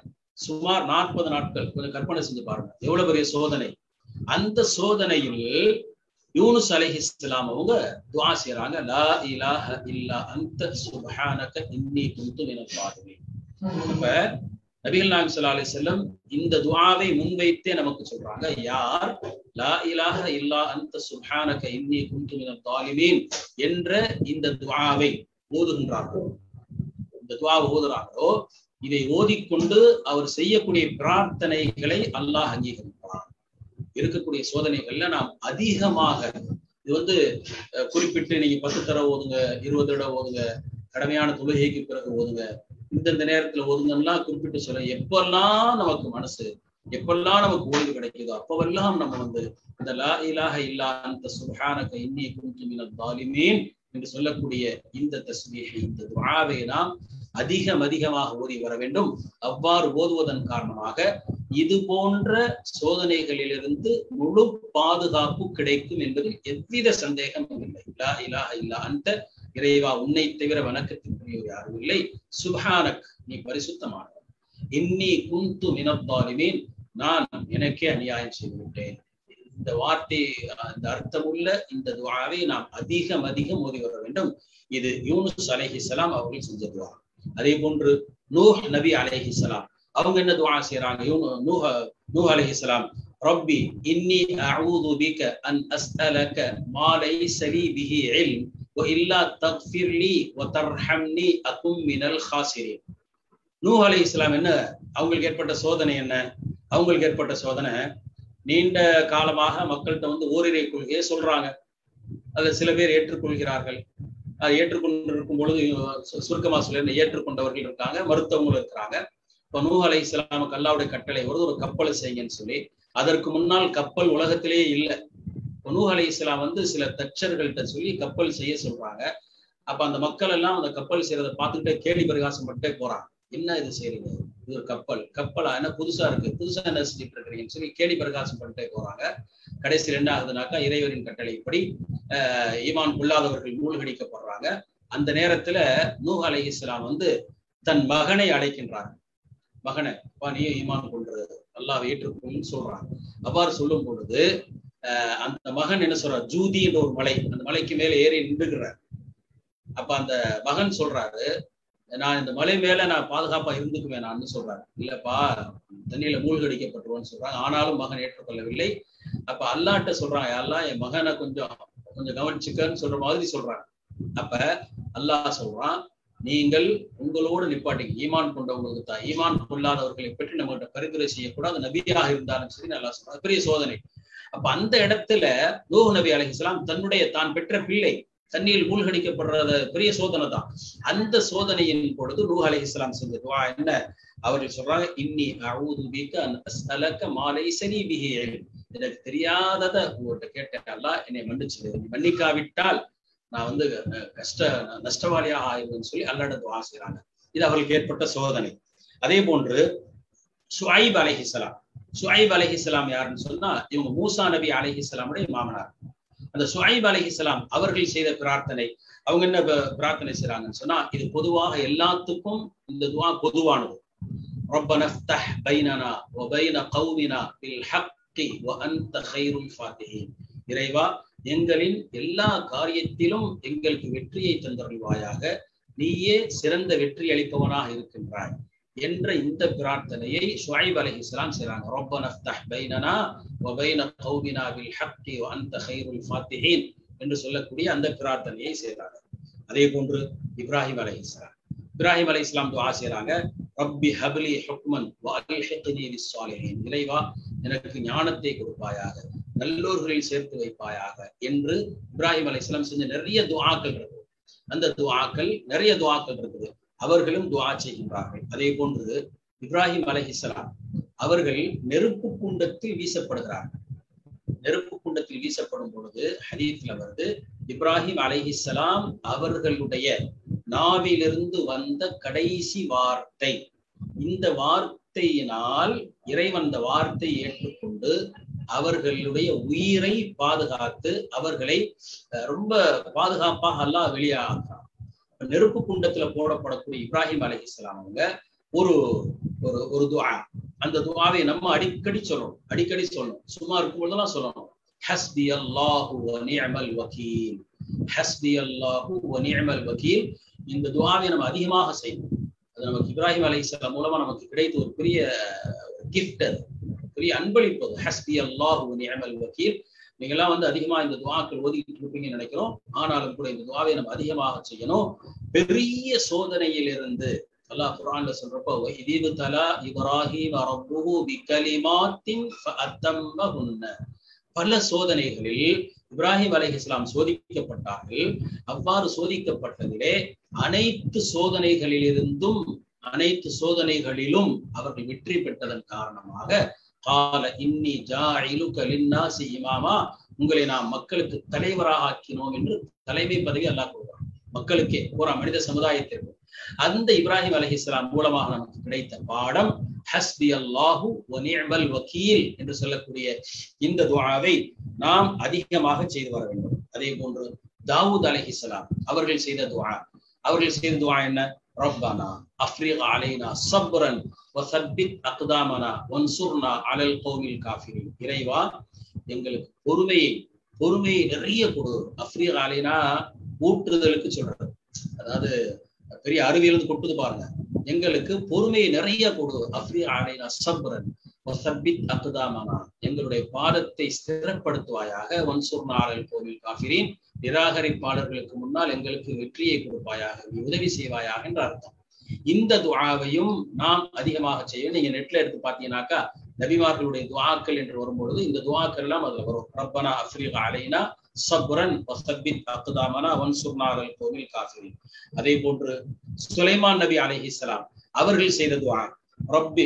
சுமார் நாற்பது நாட்கள் கொஞ்சம் கற்பனை செஞ்சு பாருங்க எவ்வளவு பெரிய சோதனை அந்த சோதனையில் யூனுஸ் அலைஹிஸ்லாம் அவங்க துவா செய்யறாங்க லா இலாஹ இல்லா அந்த சுபஹானக இன்னி குந்து மினல் வாலிமீன் அப்ப நபிகள் நாயம் ஸல்லல்லாஹு அலைஹி வஸல்லம் இந்த துஆவை முன்வைத்தே நமக்கு சொல்றாங்க யார் லா இலாஹ இல்லா அந்த சுபஹானக இன்னி குந்து மினல் வாலிமீன் என்ற இந்த துஆவை ஓதுகின்றார்களோ இந்த துஆவை ஓதுறாங்களோ இதை ஓதிக்கொண்டு அவர் செய்யக்கூடிய பிரார்த்தனைகளை அல்லாஹ் அங்கீகரிப்பார் இருக்கக்கூடிய சோதனைகள்ல நாம் அதிகமாக இது வந்து அஹ், குறிப்பிட்டு நீங்க பத்து தடவை ஓதுங்க இருபது தடவை ஓதுங்க கடமையான தொழுகைக்கு பிறகு ஓதுங்க இந்தந்த நேரத்துல ஓதுங்கன்னா குறிப்பிட்டு சொல்ல எப்பெல்லாம் நமக்கு மனசு எப்பெல்லாம் நமக்கு ஓய்வு கிடைக்குதோ அப்பவெல்லாம் நம்ம வந்து இந்த லா இலாஹ இல்லா அந்த சுபஹானக இன்னி குன்து மினல் தாலிமீன் என்று சொல்லக்கூடிய இந்த தஸ்பீஹை இந்த துஆவை நாம் அதிகம் அதிகமாக ஓதி வர வேண்டும் அவ்வாறு ஓதுவதன் காரணமாக இது போன்ற சோதனைகளிலிருந்து முழு பாதுகாப்பு கிடைக்கும் என்பதில் எவ்வித சந்தேகமும் இல்லை லா இலாஹ இல்லா அந்த இறைவா உன்னை தவிர வணக்கத்திற்குரியவர் யாரும் இல்லை சுபஹானக் நீ பரிசுத்தமானவன் இன்னி குந்து மினத்தாலிமீன் நான் எனக்கே அநியாயம் செய்து விட்டேன் இந்த வார்த்தை இந்த அர்த்தமுள்ள இந்த துவாவை நாம் அதிகம் அதிகம் ஓதி வர வேண்டும் இது யூனுஸ் அலைஹிஸ்ஸலாம் அவர்கள் செஞ்ச துவா அதே போன்று நூஹ் நபி அலைஹிஸ்ஸலாம் அவங்க என்ன துவா செய்யறாங்க யூனு நூஹ நூஹ் அலைஹிஸ்ஸலாம் ரப்பி இன்னி அஊது பிக அன் அஸ்அலக மா லைஸ லீ பிஹி இல்ம் وإلا تغفر لي وترحمني أكن من الخاسرين நூஹ் அலை இஸ்லாம் என்ன அவங்களுக்கு ஏற்பட்ட சோதனை என்ன அவங்களுக்கு ஏற்பட்ட சோதனை நீண்ட காலமாக மக்கள்கிட்ட வந்து ஓரிரை கொள்கையை சொல்றாங்க அதை சில பேர் ஏற்றுக்கொள்கிறார்கள் அதை ஏற்றுக்கொண்டிருக்கும் பொழுது சு- சுருக்கமா சொல்ல ஏற்றுக்கொண்டவர்கள் இருக்காங்க மருத்துவங்களும் இருக்கிறாங்க இப்ப நூஹ் அலை இஸ்லாமுக்கு அல்லாவுடைய கட்டளை வருது ஒரு கப்பலை செய்யுங்கன்னு சொல்லி அதற்கு முன்னால் கப்பல் உலகத்திலேயே இல்லை நூஹ் அலை இஸ்லாம் வந்து சில தச்சர்கள்ட்ட சொல்லி கப்பல் செய்ய சொல்றாங்க அப்ப அந்த மக்கள் எல்லாம் அந்த கப்பல் செய்யறதை பார்த்துக்கிட்டே கேலி பரிகாசம் பண்ணிட்டே போறாங்க என்ன இது செய்றீங்க இது ஒரு கப்பல் கப்பலா என்ன புதுசா இருக்கு புதுசா என்ன செஞ்சுட்டு இருக்கிறீங்கன்னு சொல்லி கேலி பரிகாசம் பண்ணிட்டே போறாங்க கடைசியில் என்ன ஆகுதுனாக்கா இறைவரின் கட்டளைப்படி ஆஹ் ஈமான் கொள்ளாதவர்கள் மூழ்கடிக்கப்படுறாங்க அந்த நேரத்துல நூஹ் அலை இஸ்லாம் வந்து தன் மகனை அழைக்கின்றார் மகனை அப்பா நீ ஈமான் கொள்றது அல்லாஹ் ஏற்றுக்கொள்ளுன்னு சொல்றாங்க அவ்வாறு சொல்லும் பொழுது ஆஹ் அந்த மகன் என்ன சொல்றார் ஜூதி என்ற ஒரு மலை அந்த மலைக்கு மேல ஏறி நின்றுகிறார் அப்ப அந்த மகன் சொல்றாரு நான் இந்த மலை மேல நான் பாதுகாப்பா இருந்துக்குவேன் நான் சொல்றாரு இல்லப்பா தண்ணியில மூழ்கடிக்கப்பட்டுருவோன்னு சொல்றாங்க ஆனாலும் மகன் ஏற்றுக்கொள்ளவில்லை அப்ப அல்லாட்ட சொல்றாங்க அல்லாஹ் என் மகனை கொஞ்சம் கொஞ்சம் கவனிச்சுக்கன்னு சொல்ற மாதிரி சொல்றாங்க அப்ப அல்லாஹ் சொல்றான் நீங்கள் உங்களோடு நிப்பாட்டிங்க ஈமான் கொண்டவங்களுக்கு தான் ஈமான் கொள்ளாதவர்களை பற்றி நம்மகிட்ட பரிந்துரை செய்யக்கூடாது நபியாக இருந்தாலும் சரி நல்லா சொல்றாங்க பெரிய சோதனை அப்ப அந்த இடத்துல நூஹ் நபி அலைஹிஸ்ஸலாம் தன்னுடைய தான் பெற்ற பிள்ளை தண்ணீர் மூழ்கடிக்கப்படுறது பெரிய சோதனை தான் அந்த சோதனையின் பொழுது நூஹ் அலைஹிஸ்ஸலாம் செஞ்ச துவா என்ன அவர்கள் சொல்றாங்க இன்னி அஊது பிக அன் அஸ்அலக மா லைஸ லீ பிஹி இல்ம் எனக்கு தெரியாதத உங்கள்கிட்ட கேட்டேன் அல்லாஹ் என்னை மன்னிச்சிடு நீ மன்னிக்காவிட்டால் நான் வந்து அஹ், கஷ்ட நஷ்டவாளியாக ஆயிருவேன்னு சொல்லி அல்லாட துவா செய்றாங்க இது அவர்களுக்கு ஏற்பட்ட சோதனை அதே போன்று சுஐப் அலைஹிஸ்ஸலாம் சுஐப் அலைஹிஸ்ஸலாம் யாருன்னு சொன்னா இவங்க மூசா நபி அலைஹிஸ்ஸலாமுடைய மாமனார் அந்த சுஐப் அலைஹிஸ்ஸலாம் அவர்கள் செய்த பிரார்த்தனை அவங்க என்ன ப- பிரார்த்தனை செய்றாங்கன்னு சொன்னா இது பொதுவாக எல்லாத்துக்கும் இந்த துவா பொதுவானது ربنا افتح بيننا وبين قومنا بالحق وانت خير الفاتحين இறைவா எங்களின் எல்லா காரியத்திலும் எங்களுக்கு வெற்றியை தந்தருள்வாயாக நீயே சிறந்த வெற்றி அளிப்பவனாக இருக்கின்றாய் என்ற இந்த பிரார்த்தனையை ஷுஐப் அலைஹிஸ்ஸலாம் செய்றாங்க ரப்பனா ஃப்தஹ் பைனனா வ பைன கௌமினா பில் ஹக்கி வ அன்த கைருல் ஃபாத்திஹீன் என்று சொல்லக்கூடிய அந்த பிரார்த்தனையை செய்றாங்க அதே போன்று இப்ராஹிம் அலைஹிஸ்ஸலாம் இப்ராஹிம் அலைஹிஸ்ஸலாம் துஆ செய்றாங்க ரப்பி ஹப்லி ஹுக்மன் வ அல்ஹிக்னி பிஸ் சாலிஹீன் இறைவா எனக்கு ஞானத்தை கொடுப்பாயாக நல்லோர்களில் சேர்த்து வைப்பாயாக என்று இப்ராஹிம் அலைஹிஸ்ஸலாம் செஞ்ச நிறைய துஆக்கள் இருக்கு அந்த துஆக்கள் நிறைய துஆக்கள் இருக்குது அவர்களும் துஆ செய்கின்றார்கள் அதே போன்று இப்ராஹிம் அலைஹிஸ்ஸலாம் அவர்கள் நெருப்பு குண்டத்தில் வீசப்படுகிறார்கள் நெருப்பு குண்டத்தில் வீசப்படும் பொழுது ஹதீஸ்ல வருது இப்ராஹிம் அலைஹிஸ்ஸலாம் அவர்களுடைய நாவிலிருந்து வந்த கடைசி வார்த்தை இந்த வார்த்தையினால் இறைவன் அந்த வார்த்தை ஏற்றுக்கொண்டு அவர்களுடைய உயிரை பாதுகாத்து அவர்களை அஹ், ரொம்ப பாதுகாப்பாக அல்லாஹ் வெளியாகிறான் இப்ப நெருப்பு குண்டத்துல போடப்படக்கூடிய இப்ராஹிம் அலைஹிஸ்ஸலாம் அவங்க ஒரு ஒரு ஒரு துஆ அந்த துஆவை நம்ம அடிக்கடி சொல்லணும் அடிக்கடி சொல்லணும் சும்மா இருக்கும் பொழுதெல்லாம் சொல்லணும் ஹஸ்பி அல்லாஹு வ நிஅமல் வக்கீல் ஹஸ்பி அல்லாஹு வ நிஅமல் வக்கீல் இந்த துஆவை நம்ம அதிகமாக செய்யணும் அது நமக்கு இப்ராஹிம் அலைஹிஸ்ஸலாம் மூலமா நமக்கு கிடைத்த ஒரு பெரிய கிஃப்ட் அது பெரிய அன்பளிப்பு அது ஹஸ்பி அல்லாஹு வ நிஅமல் வக்கீல் நீங்க எல்லாம் வந்து அதிகமா இந்த துவாக்கள் ஓதிக்கிட்டு இருப்பீங்கன்னு நினைக்கிறோம் ஆனாலும் கூட இந்த துவாவை நம்ம அதிகமாக செய்யணும் பெரிய சோதனையிலிருந்து அல்லாஹ் குர்ஆன்ல சொல்றப்போ இதீது தலா இப்ராஹிம் ரப்புஹு பிகலிமாத்தின் ஃபஅத்தம்மஹுன்ன பல சோதனைகளில் இப்ராஹிம் அலை இஸ்லாம் சோதிக்கப்பட்டார்கள் அவ்வாறு சோதிக்கப்பட்டதிலே அனைத்து சோதனைகளிலிருந்தும் அனைத்து சோதனைகளிலும் அவர்கள் வெற்றி பெற்றதன் காரணமாக கால இன்னி ஜாயிலுக்க லின்னாசி இமாமா உங்களை நாம் மக்களுக்கு தலைவராக ஆக்கினோம் என்று தலைமை பதவி அல்லாஹ் கொடுக்கிறான் மக்களுக்கே பூரா மனித சமுதாயத்திற்கு அந்த இப்ராஹிம் அலஹி இஸ்லாம் மூலமாக நமக்கு கிடைத்த பாடம் ஹஸ்பி அல்லாஹு நிஅமல் வக்கீல் என்று சொல்லக்கூடிய இந்த துஆவை நாம் அதிகமாக செய்து வர வேண்டும் அதே போன்று தாவூத் அலைஹிஸ்ஸலாம் அவர்கள் செய்த துஆ அவர்கள் செய்த துஆ என்ன ரப்பனா அஃப்ரிக் அலைனா சப்ரன் வசப்பித் அக்தாமனா வன்சுர்னா அலல் கௌமில் காஃபிரின் இறைவா எங்களுக்கு பொறுமையை பொறுமையை நிறைய கொடு அஃப்ரிக் அலைனா ஊற்றுதலுக்கு சொல்றது அதாவது பெரிய அறிவியல் கொட்டுது பாருங்க எங்களுக்கு பொறுமையை நிறைய கொடு அஃப்ரிக் அலைனா சப்ரன் வசப்பித் அக்தாமனா எங்களுடைய பாதத்தை ஸ்திரப்படுத்துவாயாக வன்சுர்னா அலல் கௌமில் காஃபிரின் நிராகரிப்பாளர்களுக்கு முன்னால் எங்களுக்கு வெற்றியை கொடுப்பாயாக நீ உதவி செய்வாயாக என்ற அர்த்தம் இந்த துஆவையும் நாம் அதிகமாக செய்ய நீங்க நெட்ல எடுத்து பாத்தீங்கன்னாக்கா நபிமார்களுடைய துஆக்கள் என்று வரும்பொழுது இந்த துஆக்கள் எல்லாம் அதுல வரும் ரப்பனா அஃப்ரிக் அலைனா சப்ரன் வசப்பித் அக்தாமனா வன்சுர்னா அலல் கௌமில் காஃபிரின் அதே போன்று சுலைமான் நபி அலைஹிஸ்ஸலாம் அவர்கள் செய்த துஆ ரப்பி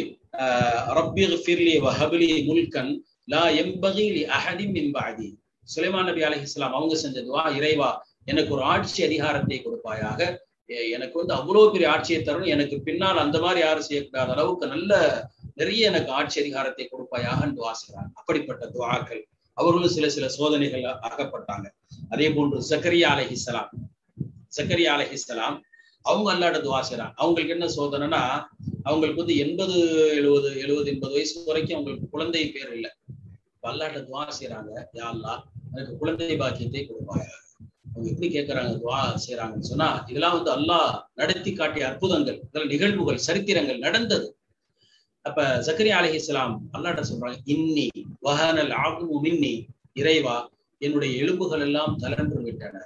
ரப்பி ஃபிர்லி வஹப்லி முல்கன் லா எம்பகி லி அஹதின் மின் பஅதி சுலைமான் நபி அலைஹிஸ்ஸலாம் அவங்க செஞ்ச துஆ இறைவா எனக்கு ஒரு ஆட்சி அதிகாரத்தை கொடுப்பாயாக எனக்கு வந்து அவ்வளவு பெரிய ஆட்சியை தரணும் எனக்கு பின்னால் அந்த மாதிரி யாரும் செய்யக்கூடாத அளவுக்கு நல்ல நிறைய எனக்கு ஆட்சி அதிகாரத்தை கொடுப்பாயாக துவா செய்றாங்க அப்படிப்பட்ட துவாக்கள் அவர்களும் சில சில சோதனைகள் அகப்பட்டாங்க அதே போன்று சக்கரியா அலஹிஸ்லாம் சக்கரியா அலஹிஸ்லாம் அவங்க அல்லாட துவா செய்றாங்க அவங்களுக்கு என்ன சோதனைனா அவங்களுக்கு வந்து எண்பது எழுபது எழுபது எண்பது வயசு வரைக்கும் அவங்களுக்கு குழந்தை பேர் இல்லை அல்லாட்ட துவா செய்றாங்க யா அல்லா எனக்கு குழந்தை பாக்கியத்தை கொடுப்பாயா அவங்க எப்படி கேட்கறாங்க துவா செய்யறாங்கன்னு சொன்னா இதெல்லாம் வந்து அல்லாஹ் நடத்தி காட்டிய அற்புதங்கள் இதெல்லாம் நிகழ்வுகள் சரித்திரங்கள் நடந்தது அப்ப ஜக்கரியா அலஹி இஸ்லாம் அல்லாட்ட சொல்றாங்க இன்னி வஹனல் ஆகுமு மின்னி இறைவா என்னுடைய எலும்புகள் எல்லாம் தளர்ந்து விட்டன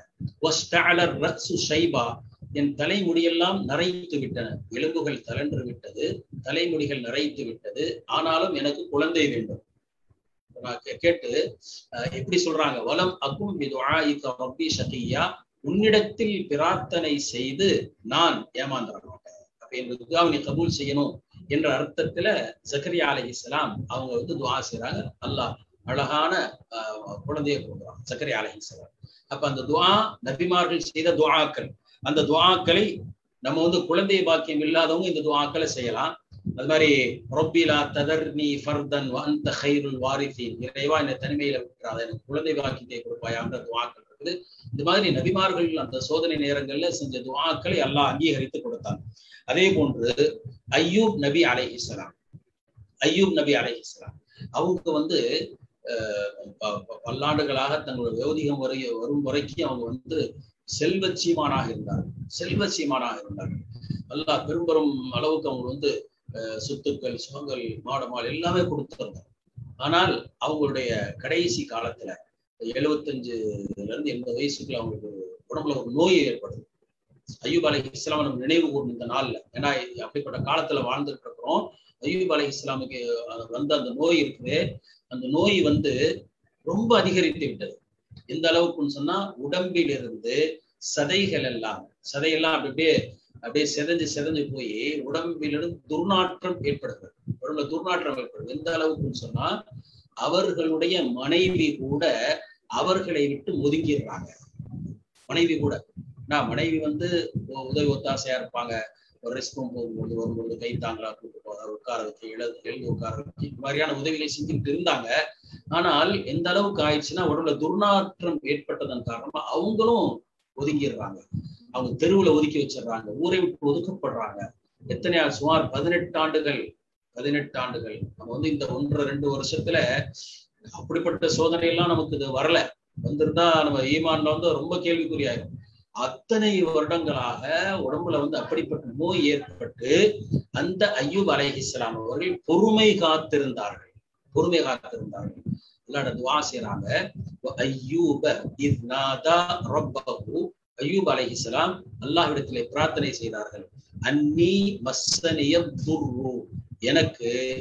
ஷைபா என் தலைமுடியெல்லாம் நரைத்து விட்டன எலும்புகள் தளன்று விட்டது தலைமுடிகள் நரைத்து விட்டது ஆனாலும் எனக்கு குழந்தை வேண்டும் கேட்டு எப்படி சொல்றாங்க வலம் அக்கும் ரப்பி ஷகியா உன்னிடத்தில் பிரார்த்தனை செய்து நான் ஏமாந்துட மாட்டேன் அப்ப என் துவாவை நீ கபூல் செய்யணும் என்ற அர்த்தத்துல ஜக்கரியா அலி இஸ்லாம் அவங்க வந்து துவா செய்யறாங்க அல்லாஹ் அழகான குழந்தைய கொடுக்குறான் ஜக்கரியா அலி இஸ்லாம் அப்ப அந்த துவா நபிமார்கள் செய்த துவாக்கள் அந்த துவாக்களை நம்ம வந்து குழந்தை பாக்கியம் இல்லாதவங்க இந்த துவாக்களை செய்யலாம் அது மாதிரி ரொப்பிலா ததர்னி ஃபர்தன் அந்த ஹைருல் வாரிசின் இறைவா இந்த தனிமையில விட்டுறாத எனக்கு குழந்தை பாக்கியத்தை கொடுப்பாயான்ற துவாக்கள் இருக்குது இந்த மாதிரி நபிமார்கள் அந்த சோதனை நேரங்கள்ல செஞ்ச துவாக்களை எல்லாம் அங்கீகரித்து கொடுத்தாங்க அதே போன்று ஐயூப் நபி அலை இஸ்லாம் ஐயூப் நபி அலை இஸ்லாம் அவங்க வந்து பல்லாண்டுகளாக தங்களோட வேதிகம் வரை வரும் வரைக்கும் அவங்க வந்து செல்வ சீமானாக இருந்தார்கள் செல்வ சீமானாக இருந்தார்கள் நல்லா பெரும்பெரும் அளவுக்கு அவங்க வந்து சொத்துக்கள் சுகங்கள் மாடமால் எல்லாமே கொடுத்திருந்தாங்க ஆனால் அவங்களுடைய கடைசி காலத்துல எழுபத்தஞ்சுல இருந்து எண்பது வயசுக்குள்ள அவங்களுக்கு உடம்புல ஒரு நோய் ஏற்படுது ஐயூப் அலி இஸ்லாம் நம்ம நினைவு கூறும் இந்த நாள்ல ஏன்னா அப்படிப்பட்ட காலத்துல வாழ்ந்துட்டு இருக்கிறோம் ஐயூப் அலி இஸ்லாமுக்கு வந்த அந்த நோய் இருக்குது அந்த நோய் வந்து ரொம்ப அதிகரித்து விட்டது எந்த அளவுக்குன்னு சொன்னா உடம்பிலிருந்து சதைகள் எல்லாம் சதையெல்லாம் அப்படி அப்படியே அப்படியே செதஞ்சு செதஞ்சு போய் உடம்பிலிருந்து துர்நாற்றம் ஏற்படுகிறது உடம்புல துர்நாற்றம் ஏற்படுது எந்த அளவுக்குன்னு சொன்னா அவர்களுடைய மனைவி கூட அவர்களை விட்டு ஒதுங்கிடுறாங்க மனைவி கூட நான் மனைவி வந்து உதவி ஒத்தாசையா இருப்பாங்க ஒரு ரெஸ்ட் ரூம் போகும்போது வரும்போது கை தாங்களா கூப்பிட்டு போறாரு உட்கார வச்சு எழுது எழுதி உட்கார வச்சு இந்த மாதிரியான உதவிகளை செஞ்சுட்டு இருந்தாங்க ஆனால் எந்த அளவுக்கு ஆயிடுச்சுன்னா உடம்புல துர்நாற்றம் ஏற்பட்டதன் காரணமா அவங்களும் ஒதுங்கிடுறாங்க அவங்க தெருவுல ஒதுக்கி வச்சிடுறாங்க ஊரை விட்டு ஒதுக்கப்படுறாங்க எத்தனை சுமார் பதினெட்டு ஆண்டுகள் பதினெட்டு ஆண்டுகள் நம்ம வந்து இந்த ஒன்றரை ரெண்டு வருஷத்துல அப்படிப்பட்ட சோதனை எல்லாம் நமக்கு இது வரல வந்திருந்தா நம்ம ஈமான்ல வந்து ரொம்ப கேள்விக்குறியாயிரும் அத்தனை வருடங்களாக உடம்புல வந்து அப்படிப்பட்ட நோய் ஏற்பட்டு அந்த ஐயூப் அலைஹிஸ்லாம் அவர்கள் பொறுமை காத்திருந்தார்கள் பொறுமை காத்திருந்தார்கள் அல்லாட துவா செய்யறாங்க ஐயூப இத்நாதா ரப்பஹு ஐயூப் அலைஹிஸ்லாம் அல்லாஹ்விடத்திலே பிரார்த்தனை செய்தார்கள் அன்னி மஸ்ஸனிய துர்ரு எனக்கு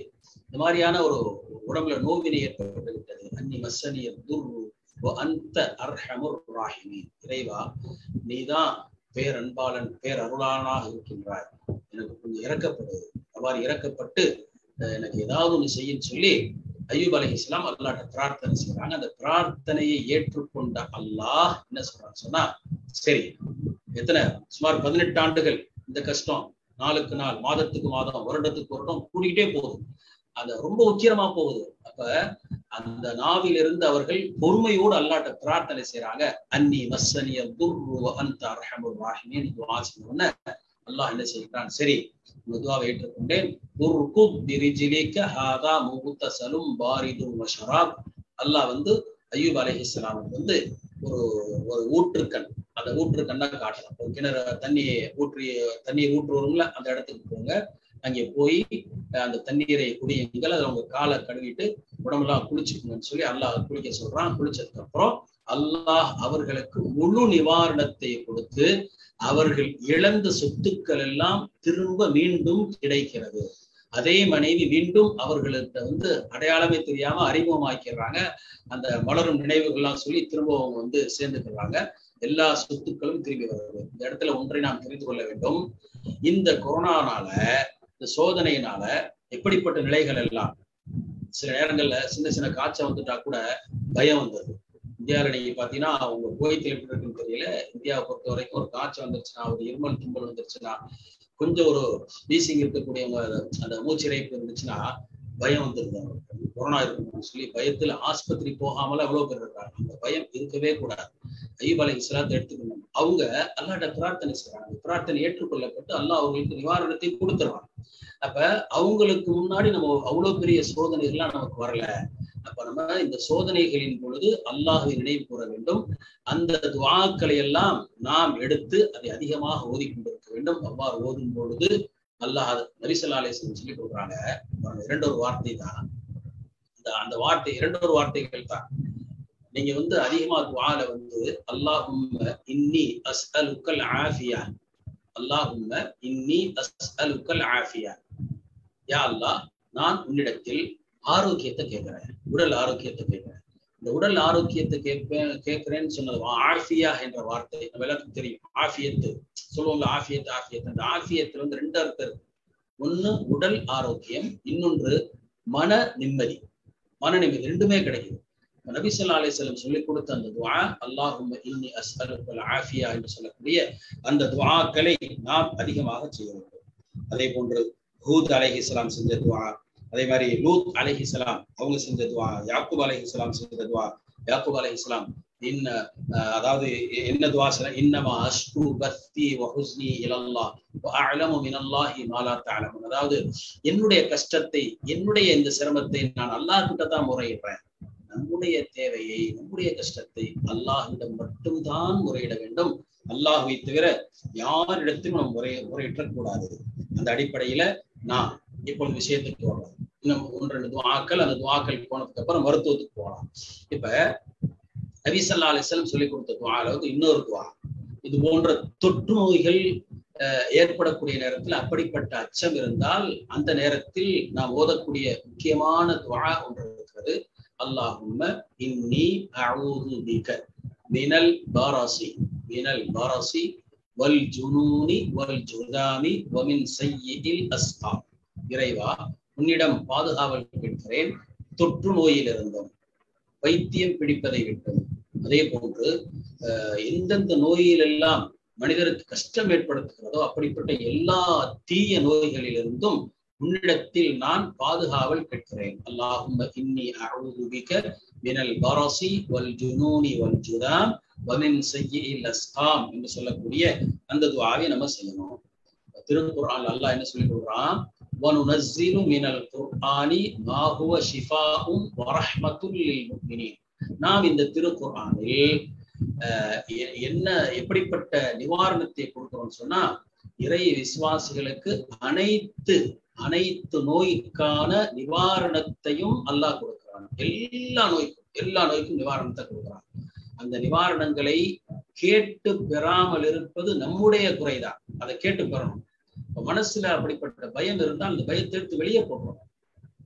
இந்த மாதிரியான ஒரு உடம்புல நோவினை ஏற்பட்டு விட்டது அன்னி மசனிய துர்ரு அந்த அர்ஹமுர் ராஹிமீன் இறைவா நீதான் பேரன்பாளன் பேரருளானாக இருக்கின்றாய் எனக்கு கொஞ்சம் இறக்கப்படு அவ்வாறு இறக்கப்பட்டு அஹ், எனக்கு ஏதாவது ஒண்ணு செய்யுன்னு சொல்லி ஐயூப் அலி இஸ்லாம் அல்லாட்ட பிரார்த்தனை செய்யறாங்க அந்த பிரார்த்தனையை ஏற்றுக்கொண்ட அல்லாஹ் என்ன சொல்றான்னு சொன்னா சரி எத்தனை சுமார் பதினெட்டு ஆண்டுகள் இந்த கஷ்டம் நாளுக்கு நாள் மாதத்துக்கு மாதம் வருடத்துக்கு வருடம் கூடிக்கிட்டே போகுது அந்த ரொம்ப உக்கிரமா போகுது அப்ப அந்த நாவிலிருந்து அவர்கள் பொறுமையோடு அல்லாட்ட பிரார்த்தனை செய்யறாங்க அன்னி மஸ்ஸனிய துர்ரு அந்த அர்ஹமுர் ராஹிமீன் துஆ செஞ்ச அல்லாஹ் என்ன செய்கிறான் சரி உங்க துஆவை ஏற்றுக்கொண்டேன் உர்குத் பிரிஜிலிக ஹாதா முகுத்தசலும் பாரிதும் வஷராப் அல்லாஹ் வந்து அய்யூப் அலைஹிஸ்ஸலாம் வந்து ஒரு ஒரு ஊற்றுக்கண் அந்த ஊற்றுக்கண்ணை காட்டலாம் ஒரு கிணறு தண்ணியை ஊற்றி தண்ணீர் ஊற்றுவோம்ல அந்த இடத்துக்கு போங்க அங்கே போய் அஹ், அந்த தண்ணீரை குடியுங்கள் அதுல உங்க காலை கழுவிட்டு உடம்பெல்லாம் குளிச்சுக்கணும்னு சொல்லி அல்லாஹ் குளிக்க சொல்றான் குளிச்சதுக்கு அப்புறம் அல்லாஹ் அவர்களுக்கு முழு நிவாரணத்தை கொடுத்து அவர்கள் இழந்த சொத்துக்கள் எல்லாம் திரும்ப மீண்டும் கிடைக்கிறது அதே மனைவி மீண்டும் அவர்களுக்கு வந்து அடையாளமே தெரியாம அறிமுகமாக்கிறாங்க அந்த மலரும் நினைவுகள்லாம் சொல்லி திரும்ப அவங்க வந்து சேர்ந்துக்கிறாங்க எல்லா சொத்துக்களும் திரும்பி வருது இந்த இடத்துல ஒன்றை நாம் தெரிந்து கொள்ள வேண்டும் இந்த கொரோனானால இந்த சோதனையினால எப்படிப்பட்ட நிலைகள் எல்லாம் சில நேரங்கள்ல சின்ன சின்ன காய்ச்சல் வந்துட்டா கூட பயம் வந்தது இந்தியாவில நீங்க பாத்தீங்கன்னா அவங்க குவைத்தில் எப்படி இருக்குன்னு தெரியல இந்தியாவை பொறுத்த வரைக்கும் ஒரு காய்ச்சல் வந்துருச்சுன்னா ஒரு இருமல் தும்பல் வந்துருச்சுன்னா கொஞ்சம் ஒரு வீசிங் இருக்கக்கூடியவங்க அந்த மூச்சிறைப்பு இருந்துச்சுன்னா பயம் வந்துருது அவங்களுக்கு கொரோனா இருக்குன்னு சொல்லி பயத்துல ஆஸ்பத்திரி போகாமல எவ்வளவு பேர் இருக்காங்க அந்த பயம் இருக்கவே கூடாது ஐயூப் அலை இஸ்லாத்தை எடுத்துக்கணும் அவங்க அல்லாட்ட பிரார்த்தனை செய்றாங்க பிரார்த்தனை ஏற்றுக்கொள்ளப்பட்டு அல்லாஹ் அவங்களுக்கு நிவாரணத்தை கொடுத்துருவாங்க அப்ப அவங்களுக்கு முன்னாடி நம்ம அவ்வளவு பெரிய சோதனைகள்லாம் நமக்கு வரல அப்ப நம்ம இந்த சோதனைகளின் பொழுது அல்லாஹை நினைவு கூற வேண்டும் அந்த துவாக்களை எல்லாம் நாம் எடுத்து அதை அதிகமாக ஓதி கொண்டிருக்க வேண்டும் அவ்வாறு ஓதும் பொழுது அல்லாஹ் நபிசல்லா அலிஸ்லம் சொல்லி கொடுக்குறாங்க பாருங்க, இரண்டொரு வார்த்தை தான் இந்த அந்த வார்த்தை இரண்டொரு வார்த்தைகள் தான் நீங்க வந்து அதிகமா துவால வந்து அல்லாஹும்ம இன்னி அஸ்அலுக்கல் ஆஃபியா அல்லாஹும்ம இன்னி அஸ்அலுக்கல் ஆஃபியா யா அல்லாஹ் நான் உன்னிடத்தில் ஆரோக்கியத்தை கேட்கிறேன் உடல் ஆரோக்கியத்தை கேட்கிறேன் இந்த உடல் ஆரோக்கியத்தை கேட்பேன் கேட்கிறேன்னு சொன்னது ஆஃபியா என்ற வார்த்தை நம்ம எல்லாத்துக்கும் தெரியும் ஆஃபியத்து சொல்லுவாங்க ஆஃபியத்து ஆஃபியத்து அந்த ஆஃபியத்துல வந்து ரெண்டு அர்த்தம் இருக்கு ஒண்ணு உடல் ஆரோக்கியம் இன்னொன்று மன நிம்மதி மன நிம்மதி ரெண்டுமே கிடைக்குது நபி ஸல்லல்லாஹு அலைஹி வஸல்லம் சொல்லிக் கொடுத்த அந்த துஆ அல்லாஹும்ம இன்னி அஸ்அலுக்கல் ஆஃபியா என்று சொல்லக்கூடிய அந்த துஆக்களை நாம் அதிகமாக செய்ய வேண்டும் அதே போன்று ஹூத் அலைஹிஸ்ஸலாம் செஞ்ச துஆ அதே மாதிரி லூத் அலைஹிஸ்ஸலாம் அவங்க செஞ்ச துஆ யாக்கூப் அலைஹிஸ்ஸலாம் செஞ்ச துஆ யாக்கூப் அலைஹிஸ்ஸலாம் இன்ன அஹ், அதாவது என்ன துஆ சொல்ல இன்னமா அஷ்கு பத்தி வ ஹுஸ்னி இலல்லாஹ் வ அஅலமு மினல்லாஹி மா லா தஅலமுன் அதாவது என்னுடைய கஷ்டத்தை என்னுடைய இந்த சிரமத்தை நான் அல்லாஹ் கிட்ட தான் முறையிடுறேன் நம்முடைய தேவையை நம்முடைய கஷ்டத்தை அல்லாஹ்விடம் மட்டும்தான் முறையிட வேண்டும் அல்லாஹ்வை தவிர யாரிடத்திலும் நாம் முறை முறையிடக் கூடாது அந்த அடிப்படையில நான் இப்பொழுது விஷயத்துக்கு வரலாம் இன்னும் ஒன்று ரெண்டு துவாக்கள் அந்த துவாக்கள் போனதுக்கு அப்புறம் மருத்துவத்துக்கு போகலாம் இப்ப நபி ஸல்லல்லாஹு அலைஹி வஸல்லம் சொல்லி கொடுத்த துவால வந்து இன்னொரு துவா இது போன்ற தொற்று நோய்கள் அஹ், ஏற்படக்கூடிய நேரத்தில் அப்படிப்பட்ட அச்சம் இருந்தால் அந்த நேரத்தில் நாம் ஓதக்கூடிய முக்கியமான துவா ஒன்று இருக்கிறது அல்லாஹும்ம இன்னி அஊது பிக மினல் பாராசி மினல் பாராசி வல் ஜுனூனி வல் ஜுதாமி வமின் சய்யிதில் அஸ்கா இறைவா உன்னிடம் பாதுகாவல் கேட்கிறேன் தொற்று நோயிலிருந்தும் வைத்தியம் பிடிப்பதை விட்டும் அதே போன்று அஹ், எந்தெந்த நோயிலெல்லாம் மனிதருக்கு கஷ்டம் ஏற்படுத்துகிறதோ அப்படிப்பட்ட எல்லா தீய நோய்களிலிருந்தும் உன்னிடத்தில் நான் பாதுகாவல் கேட்கிறேன் அல்லாஹும்ம இன்னி அஊது பிக மினல் பரசி வல் ஜுனூனி வல் ஜுதாம் வமின் சய்யில் அஸ்காம் என்று சொல்லக்கூடிய அந்த துஆவை நம்ம செய்யணும் திருக்குர்ஆன் அல்லாஹ் என்ன சொல்லி கொடுக்குறான் وَنُنَزِّلُ مِنَ الْقُرْآنِ مَا هُوَ شِفَاءٌ وَرَحْمَةٌ لِلْمُؤْمِنِينَ நாம் இந்த திருக்குர்ஆனில் அஹ், எ- என்ன எப்படிப்பட்ட நிவாரணத்தை கொடுக்கிறோம் சொன்னா இறை விசுவாசிகளுக்கு அனைத்து அனைத்து நோய்க்கான நிவாரணத்தையும் அல்லாஹ் கொடுக்கிறான் எல்லா நோய்க்கும் எல்லா நோய்க்கும் நிவாரணத்தை கொடுக்கிறான் அந்த நிவாரணங்களை கேட்டு பெறாமல் இருப்பது நம்முடைய குறைதான் அதை கேட்டு பெறணும் இப்ப மனசுல அப்படிப்பட்ட பயம் இருந்தால் அந்த பயத்தை எடுத்து வெளியே போடுறோம்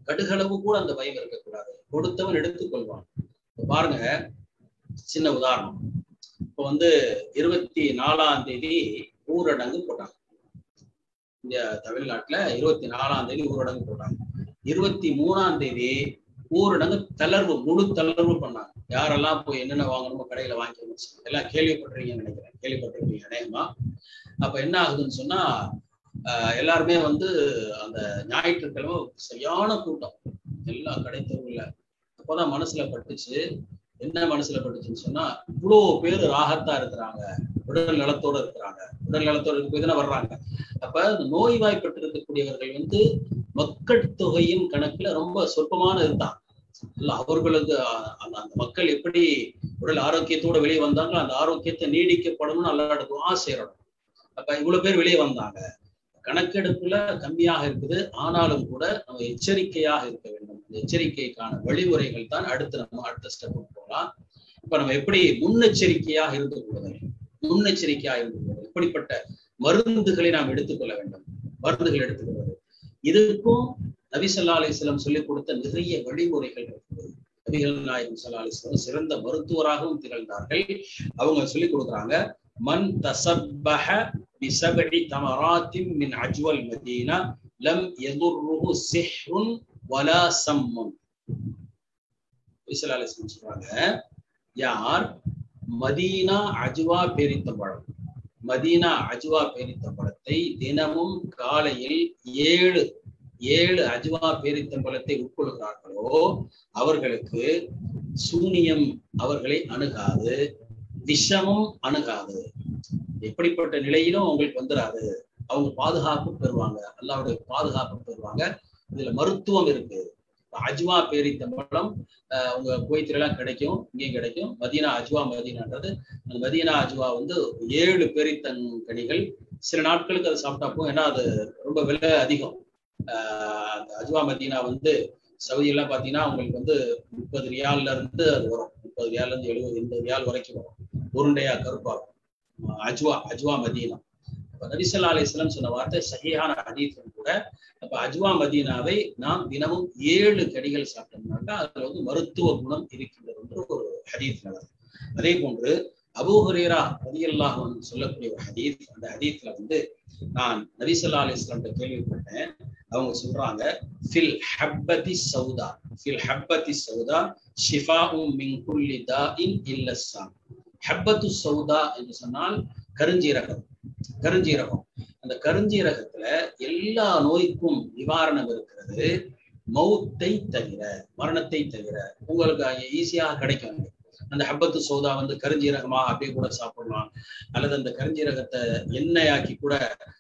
கடுகளவு கூட அந்த பயம் இருக்கக்கூடாது கொடுத்தவன் எடுத்துக்கொள்வான் இப்ப பாருங்க சின்ன உதாரணம் இப்ப வந்து இருபத்தி நாலாம் தேதி ஊரடங்கு போட்டாங்க இந்த தமிழ்நாட்டுல இருபத்தி நாலாம் தேதி ஊரடங்கு போட்டாங்க இருபத்தி மூணாம் தேதி ஊரடங்கு தளர்வு முழு தளர்வு பண்ணாங்க யாரெல்லாம் போய் என்னென்ன வாங்கணுமோ கடையில வாங்கிக்கணும் எல்லாம் கேள்விப்பட்டிருக்கீங்கன்னு நினைக்கிறேன் கேள்விப்பட்டிருப்பீங்க அநேகமா அப்ப என்ன ஆகுதுன்னு சொன்னா ஆஹ் எல்லாருமே வந்து அந்த ஞாயிற்றுக்கிழமை சரியான கூட்டம் எல்லா கடை தெருவுல அப்பதான் மனசுல பட்டுச்சு என்ன மனசுல பட்டுச்சுன்னு சொன்னா இவ்வளவு பேர் ராகத்தா இருக்கிறாங்க உடல் நலத்தோட இருக்கிறாங்க உடல் நலத்தோட இருக்கு தானே வர்றாங்க அப்ப இந்த நோய்வாய்ப்பட்டு இருக்கக்கூடியவர்கள் வந்து மக்கள் தொகையின் கணக்குல ரொம்ப சொற்பமான இருந்தாங்க இல்ல அவர்களுக்கு அந்த அந்த மக்கள் எப்படி உடல் ஆரோக்கியத்தோட வெளியே வந்தாங்களோ அந்த ஆரோக்கியத்தை நீடிக்கப்படணும்னு அல்லாட துவா செய்யணும் அப்ப இவ்வளவு பேர் வெளியே வந்தாங்க கணக்கெடுப்புல கம்மியாக இருக்குது ஆனாலும் கூட நம்ம எச்சரிக்கையாக இருக்க வேண்டும் அந்த எச்சரிக்கைக்கான வழிமுறைகள் தான் அடுத்து நம்ம அடுத்த ஸ்டெப் போகலாம் இப்ப நம்ம எப்படி முன்னெச்சரிக்கையாக இருந்து கொள்வது முன்னெச்சரிக்கையாக இருந்து கொள்வது இப்படிப்பட்ட மருந்துகளை நாம் எடுத்துக்கொள்ள வேண்டும் மருந்துகள் எடுத்துக்கொள்வது இதுக்கும் நபிசல்லா அலிஸ்லாம் சொல்லிக் கொடுத்த நிறைய வழிமுறைகள் இருக்குது நபிகள் நாயகம் சல்லா அலிஸ்லாம் சிறந்த மருத்துவராகவும் திகழ்ந்தார்கள் அவங்க சொல்லிக் கொடுக்குறாங்க மன் தசப்பஹ பிசபடி தமராத்தின் மின் அஜ்வல் மதீனா லம் எதுர்ருஹு சிஹ்ருன் வலா சம்முன் நபிசல்லா அலிஸ்லாம் சொல்றாங்க யார் மதீனா அஜ்வா பேரித்தம்பழம் மதீனா அஜ்வா பேரித்தம்பழத்தை தினமும் காலையில் ஏழு ஏழு அஜ்வா பேரித்தம்பழத்தை உட்கொள்கிறார்களோ அவர்களுக்கு சூனியம் அவர்களை அணுகாது விஷமும் அணுகாது எப்படிப்பட்ட நிலையிலும் அவங்களுக்கு வந்துடாது அவங்க பாதுகாப்பு பெறுவாங்க அல்லாவுடைய பாதுகாப்பு பெறுவாங்க இதுல மருத்துவம் இருக்கு அஜ்வா பேரித்தம்பழம் உங்க குவைத்துல எல்லாம் கிடைக்கும் இங்கேயும் கிடைக்கும் மதீனா அஜ்வா மதீனான்றது அந்த மதீனா அஜ்வா வந்து ஏழு பேரித்தங்கனிகள் சில நாட்களுக்கு அதை சாப்பிட்டா போகும் ஏன்னா அது ரொம்ப விலை அதிகம் அந்த அஜ்வா மதீனா வந்து சவுதி எல்லாம் பாத்தீங்கன்னா உங்களுக்கு வந்து முப்பது ரியால்ல இருந்து அது வரும் முப்பது ரியால்ல இருந்து எழுபது எண்பது ரியால் வரைக்கும் வரும் உருண்டையா கருப்பா அஜ்வா அஜ்வா மதீனா இப்ப நபிசல்லா அலிஸ்லாம் சொன்ன வார்த்தை சரியான ஹதீஸும் கூட அப்ப அஜ்வா மதீனாவை நாம் தினமும் ஏழு கடிகள் சாப்பிட்டோம்னாக்கா அதுல வந்து மருத்துவ குணம் இருக்கின்றது என்று ஒரு ஹதீஸ் நடக்கும் அதே போன்று அபு ஹுரேரா ரதியல்லாஹ் சொல்லக்கூடிய ஒரு ஹதீஸ் அந்த ஹதீஸ்ல வந்து நான் நபிசல்லா அலி இஸ்லாம்கிட்ட கேள்விப்பட்டேன் அவங்க சொல்றாங்க ஃபில் ஹப்பதி சௌதா ஃபில் ஹப்பதி சௌதா ஷிஃபாஉம் மின் குல்லி தாஇன் இல்லஸ்ஸாம் ஹப்பத்து சௌதா என்று சொன்னால் கருஞ்சீரகம் கருஞ்சீரகம் அந்த கருஞ்சீரகத்துல எல்லா நோய்க்கும் நிவாரணம் இருக்கிறது மௌத்தை தவிர மரணத்தை தவிர உங்களுக்கு ஈஸியாக கிடைக்கும் அந்த ஹப்பத்து சௌதா வந்து கருஞ்சீரகமா அப்படியே கூட சாப்பிடலாம் அல்லது அந்த கருஞ்சீரகத்தை எண்ணெயாக்கி கூட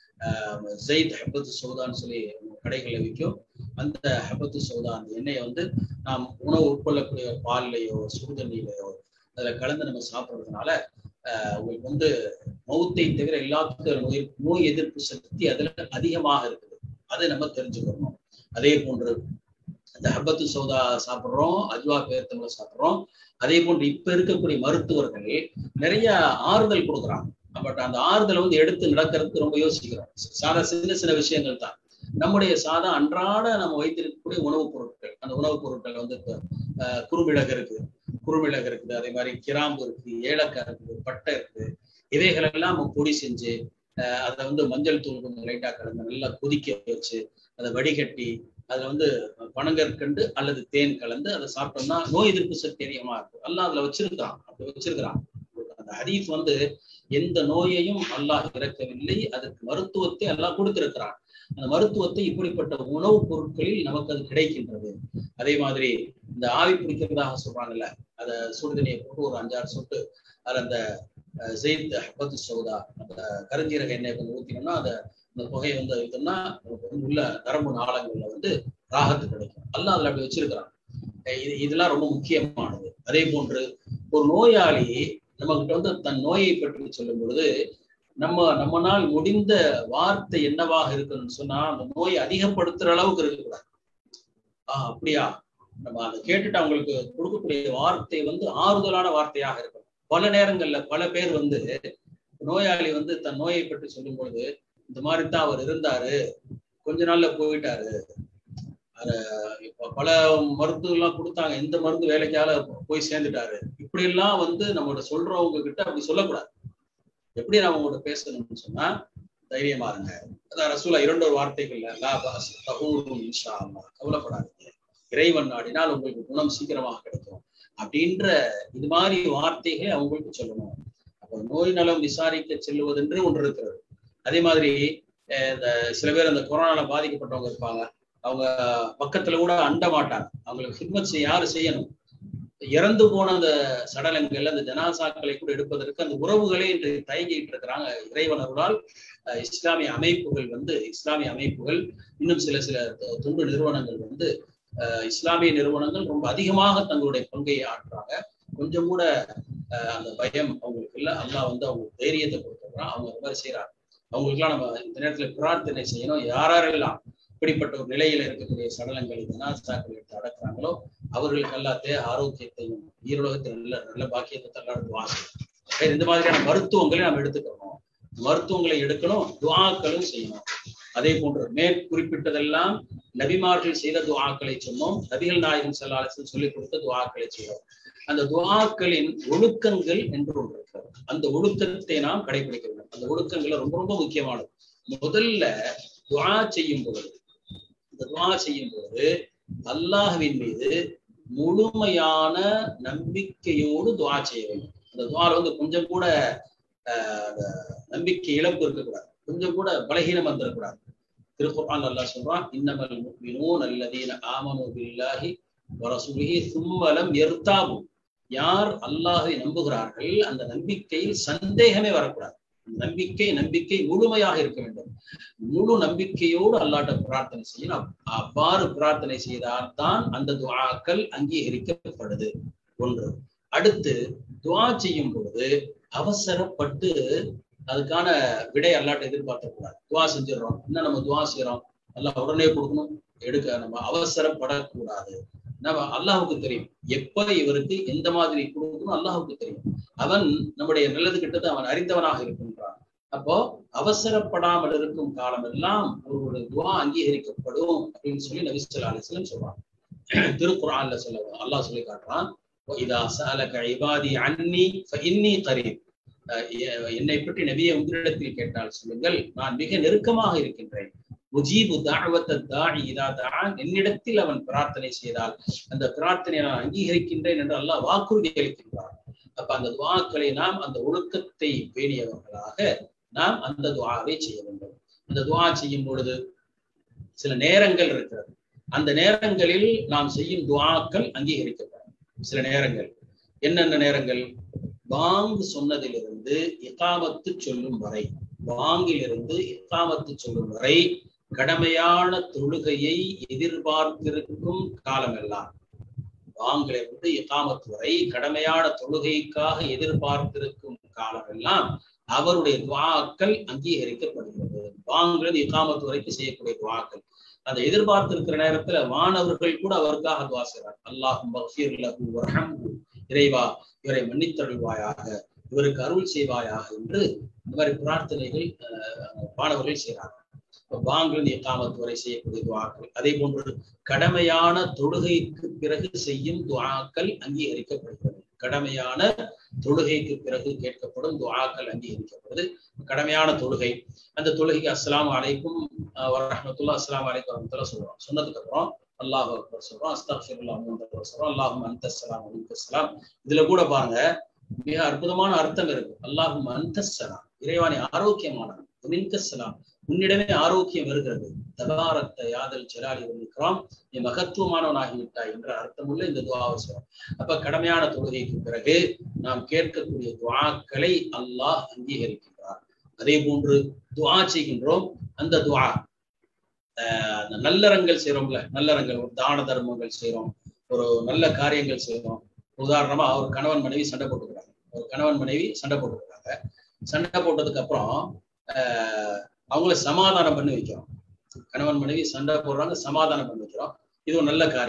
ஜெயித் ஹப்பத்து சௌதான்னு சொல்லி கடைகள்ல விற்கும் அந்த ஹப்பத்து சௌதா அந்த எண்ணெயை வந்து நாம் உணவு உட்கொள்ளக்கூடிய பால்லையோ சுடுதண்ணிலையோ அதுல கலந்து நம்ம சாப்பிடுறதுனால உங்களுக்கு வந்து மௌத்தை தவிர எல்லாத்துக்கும் நோய் நோய் எதிர்ப்பு சக்தி அதுல அதிகமாக இருக்குது அதை நம்ம தெரிஞ்சுக்கணும் அதே போன்று இந்த ஹப்பத்து சௌதா சாப்பிட்றோம் அஜ்வா பேர்த்தம்பளை சாப்பிட்றோம் அதே போன்று இப்ப இருக்கக்கூடிய மருத்துவர்கள் நிறைய ஆறுதல் கொடுக்குறாங்க பட் அந்த ஆறுதலை வந்து எடுத்து நடக்கிறதுக்கு ரொம்ப யோசிக்கிறோம் சாதா சின்ன சின்ன விஷயங்கள் தான் நம்முடைய சாதா அன்றாட நம்ம வைத்திருக்கக்கூடிய உணவுப் பொருட்கள் அந்த உணவுப் பொருட்கள் வந்து குறுமிளகு இருக்கு குறுமிளகு இருக்குது அதே மாதிரி கிராம்பு இருக்கு ஏலக்காய் இருக்குது பட்டை இருக்குது இவைகள் எல்லாம் நம்ம பொடி செஞ்சு அதை வந்து மஞ்சள் தூள் கொஞ்சம் லைட்டா கலந்து நல்லா கொதிக்க வச்சு அதை வடிகட்டி அதுல வந்து பனங்கற்கண்டு அல்லது தேன் கலந்து அதை சாப்பிட்டோம்னா நோய் எதிர்ப்பு சக்தி அதிகமா இருக்கும் எல்லாம் அதுல வச்சிருக்கான் அப்படி வச்சிருக்கிறான் அந்த ஹதீஸ் வந்து எந்த நோயையும் அல்லாஹ் இறக்கவில்லை அதற்கு மருத்துவத்தை எல்லாம் கொடுத்திருக்கிறான் அந்த மருத்துவத்தை இப்படிப்பட்ட உணவுப் பொருட்களில் நமக்கு அது கிடைக்கின்றது அதே மாதிரி இந்த ஆவி பிடிக்கிறதாக சொல்றாங்கல்ல அதை சுடுதண்ணியை போட்டு ஒரு அஞ்சாறு சொட்டு அதுல அந்த ஜெயித் ஹப்பத்து சௌதா அந்த கருஞ்சீரக எண்ணெய் கொஞ்சம் ஊத்தினோம்னா அதை அந்த புகையை வந்து வைத்தோம்னா உள்ள நரம்பு நாளங்கள்ல வந்து ராகத்து கிடைக்கும் எல்லாம் அதுல அப்படி வச்சிருக்கிறான் இது இதெல்லாம் ரொம்ப முக்கியமானது அதே போன்று ஒரு நோயாளி நம்ம கிட்ட வந்து தன் நோயை பற்றி சொல்லும் பொழுது நம்ம நம்மனால் முடிந்த வார்த்தை என்னவாக இருக்கணும்னு சொன்னா அந்த நோயை அதிகப்படுத்துற அளவுக்கு இருக்கக்கூடாது ஆஹ் அப்படியா நம்ம அதை கேட்டுட்டு அவங்களுக்கு கொடுக்கக்கூடிய வார்த்தை வந்து ஆறுதலான வார்த்தையாக இருக்கணும் பல நேரங்கள்ல பல பேர் வந்து நோயாளி வந்து தன் நோயை பற்றி சொல்லும் பொழுது இந்த மாதிரி தான் அவர் இருந்தாரு கொஞ்ச நாள்ல போயிட்டாரு இப்ப பல மருந்து எல்லாம் கொடுத்தாங்க இந்த மருந்து வேலைக்கால போய் சேர்ந்துட்டாரு இப்படி எல்லாம் வந்து நம்மகிட்ட சொல்றவங்க கிட்ட அப்படி சொல்லக்கூடாது எப்படி நம்ம உங்கள்கிட்ட பேசணும்னு சொன்னா தைரியமா இருங்க அதான் ரசூலா இரண்டு ஒரு வார்த்தைகள்ல லா பாஸ் தஹூரும் இன்ஷா அல்லாஹ் கவலைப்படாதீங்க இறைவன் நாடினால் உங்களுக்கு குணம் சீக்கிரமாக கிடைக்கும் அப்படின்ற இது மாதிரி வார்த்தைகளை அவங்களுக்கு சொல்லணும் அப்போ நோய் நலம் விசாரிக்க செல்வதென்று ஒன்று இருக்கிறது அதே மாதிரி இந்த சில பேர் அந்த கொரோனால பாதிக்கப்பட்டவங்க இருப்பாங்க அவங்க பக்கத்துல கூட அண்ட மாட்டாங்க அவங்களுக்கு ஹிட்மத் செய்ய யாரு செய்யணும் இறந்து போன அந்த சடலங்கள் அந்த ஜனாசாக்களை கூட எடுப்பதற்கு அந்த உறவுகளே இன்று தயங்கிட்டு இருக்கிறாங்க இறைவனர்களால் இஸ்லாமிய அமைப்புகள் வந்து இஸ்லாமிய அமைப்புகள் இன்னும் சில சில தொண்டு நிறுவனங்கள் வந்து இஸ்லாமிய நிறுவனங்கள் ரொம்ப அதிகமாக தங்களுடைய பங்கை ஆற்றுறாங்க கொஞ்சம் கூட அந்த பயம் அவங்களுக்கு இல்லை அல்லாஹ் வந்து அவங்களுக்கு தைரியத்தை கொடுத்துருக்கான் அவங்க அந்த மாதிரி செய்யறாங்க அவங்களுக்குலாம் நம்ம இந்த நேரத்துல பிரார்த்தனை செய்யணும் யாரெல்லாம் இப்படிப்பட்ட ஒரு நிலையில இருக்கக்கூடிய சடலங்களை ஜனாசாக்கள் எடுத்து அடக்குறாங்களோ அவர்களுக்கு எல்லாத்தே ஆரோக்கியத்தையும் ஈரோலகத்தில் நல்ல நல்ல பாக்கியத்தை தள்ளாடுவாங்க இந்த மாதிரியான மருத்துவங்களை நம்ம எடுத்துக்கணும் மருத்துவங்களை எடுக்கணும் துவாக்களும் செய்யணும் அதே போன்று மேற் குறிப்பிட்டதெல்லாம் நபிமார்கள் செய்த துவாக்களை சொன்னோம் நபிகள் நாயகம் செல்லாலசன் சொல்லிக் கொடுத்த துவாக்களை செய்யறோம் அந்த துவாக்களின் ஒழுக்கங்கள் என்று ஒன்று இருக்கிறது அந்த ஒழுக்கத்தை நாம் கடைபிடிக்க வேண்டும் அந்த ஒழுக்கங்கள் ரொம்ப ரொம்ப முக்கியமானது முதல்ல துவா செய்யும் பொழுது இந்த துவா செய்யும் பொழுது அல்லாஹுவின் மீது முழுமையான நம்பிக்கையோடு துவா செய்ய வேண்டும் அந்த துவால வந்து கொஞ்சம் கூட நம்பிக்கை இழப்பு இருக்கக்கூடாது கொஞ்சம் கூட பலகீனம் வந்துடக்கூடாது திருக்குறான் அல்லாஹ் சொல்றான் இன்னமல் முக்மினூன் அல்லதீன ஆமனு பில்லாஹி வரசுலிஹி சும்மலம் எர்த்தாபும் யார் அல்லாஹை நம்புகிறார்கள் அந்த நம்பிக்கையில் சந்தேகமே வரக்கூடாது நம்பிக்கை நம்பிக்கை முழுமையாக இருக்க வேண்டும் முழு நம்பிக்கையோடு அல்லாட்ட பிரார்த்தனை செய்யணும் அவ்வாறு பிரார்த்தனை செய்தால் தான் அந்த துவாக்கள் அங்கீகரிக்கப்படுது ஒன்று அடுத்து துவா செய்யும் பொழுது அவசரப்பட்டு அதுக்கான விடை அல்லாட்ட எதிர்பார்க்க கூடாது துவா செஞ்சிடறோம் என்ன நம்ம துவா செய்யறோம் அல்லாஹ் உடனே கொடுக்கணும் எடுக்க நம்ம அவசரப்படக்கூடாது நம்ம அல்லாஹுக்கு தெரியும் எப்ப இவருக்கு எந்த மாதிரி கொடுக்கணும் அல்லாஹுக்கு தெரியும் அவன் நம்முடைய நல்லது கிட்டது அவன் அறிந்தவனாக இருக்கின்றான் அப்போ அவசரப்படாமல் இருக்கும் காலம் எல்லாம் ஒரு துவா அங்கீகரிக்கப்படும் அப்படின்னு சொல்லி நபிசுல்லா அலிஸ்லம் சொல்றான் திருக்குறான்ல சொல்ல அல்லாஹ் சொல்லி காட்டுறான் இதா சாலக இபாதி அன்னி இன்னி கரீப் என்னை பற்றி நபியை உங்களிடத்தில் கேட்டால் சொல்லுங்கள் நான் மிக நெருக்கமாக இருக்கின்றேன் முஜீபு தாழ்வத்த தாழி இதா தான் என்னிடத்தில் அவன் பிரார்த்தனை செய்தால் அந்த பிரார்த்தனை நான் அங்கீகரிக்கின்றேன் என்று அல்லாஹ் வாக்குறுதி அளிக்கின்றான் அப்ப அந்த துவாக்களை நாம் அந்த ஒழுக்கத்தை பேணியவர்களாக நாம் அந்த துவாவை செய்ய வேண்டும் அந்த துவா செய்யும் பொழுது சில நேரங்கள் இருக்கிறது அந்த நேரங்களில் நாம் செய்யும் துவாக்கள் அங்கீகரிக்கப்படும் சில நேரங்கள் என்னென்ன நேரங்கள் பாங்கு சொன்னதிலிருந்து இகாமத்து சொல்லும் வரை பாங்கிலிருந்து இகாமத்து சொல்லும் வரை கடமையான தொழுகையை எதிர்பார்த்திருக்கும் காலமெல்லாம் பாங்கிலிருந்து இகாமத்து வரை கடமையான தொழுகைக்காக எதிர்பார்த்திருக்கும் காலமெல்லாம் அவருடைய துவாக்கள் அங்கீகரிக்கப்படுகிறது பாங்கிலிருந்து இகாமத்து வரைக்கும் செய்யக்கூடிய துவாக்கள் அந்த எதிர்பார்த்திருக்கிற நேரத்துல மாணவர்கள் கூட அவருக்காக துவா செய்றார் அல்லாஹும் இறைவா இவரை மன்னித்தருள்வாயாக இவருக்கு அருள் செய்வாயாக என்று இந்த மாதிரி பிரார்த்தனைகள் மாணவர்கள் செய்கிறார்கள் பாங்கில் இக்காமத்து வரை செய்யக்கூடிய துவாக்கள் அதே போன்று கடமையான தொழுகைக்கு பிறகு செய்யும் துவாக்கள் அங்கீகரிக்கப்படுகிறது கடமையான தொழுகைக்கு பிறகு கேட்கப்படும் துவாக்கள் அங்கீகரிக்கப்படுது கடமையான தொழுகை அந்த தொழுகைக்கு அஸ்லாம் அலைக்கும் வரமத்துல்லா அஸ்லாம் அலைக்கும் வரமத்துல்லா சொல்றோம் சொன்னதுக்கு அப்புறம் அல்லாஹ் அக்பர் சொல்றோம் அஸ்தாஃபிருல்லா சொல்றோம் அல்லாஹும் அந்தஸ்லாம் அலிகலாம் இதுல கூட பாருங்க மிக அற்புதமான அர்த்தம் இருக்கு அல்லாஹும் அந்தஸ்லாம் இறைவானி ஆரோக்கியமானவன் மின்கஸ்லாம் உன்னிடமே ஆரோக்கியம் வருகிறது தபாரத்த யாதல் ஜலாலி இருக்கிறோம் நீ மகத்துவமானவனாகிவிட்டாய் என்ற அர்த்தமுள்ள இந்த துவாவை சொல்றோம் அப்ப கடமையான தொழுகைக்கு பிறகு நாம் கேட்கக்கூடிய துவாக்களை அல்லாஹ் அங்கீகரிக்கின்றார் அதே போன்று துவா செய்கின்றோம் அந்த துவா அந்த நல்லறங்கள் செய்யறோம்ல நல்லறங்கள் ஒரு தான தர்மங்கள் செய்யறோம் ஒரு நல்ல காரியங்கள் செய்யறோம் உதாரணமா ஒரு கணவன் மனைவி சண்டை போட்டுக்கிறாங்க ஒரு கணவன் மனைவி சண்டை போட்டுக்கிறாங்க சண்டை போட்டதுக்கு அப்புறம் ஆஹ் அவங்கள சமாதானம் பண்ணி வைக்கிறோம் கணவன் மனைவி சண்டை போடுறாங்க சமாதானம் பண்ணி வைக்கிறோம் இது ஒரு நல்ல காரியம்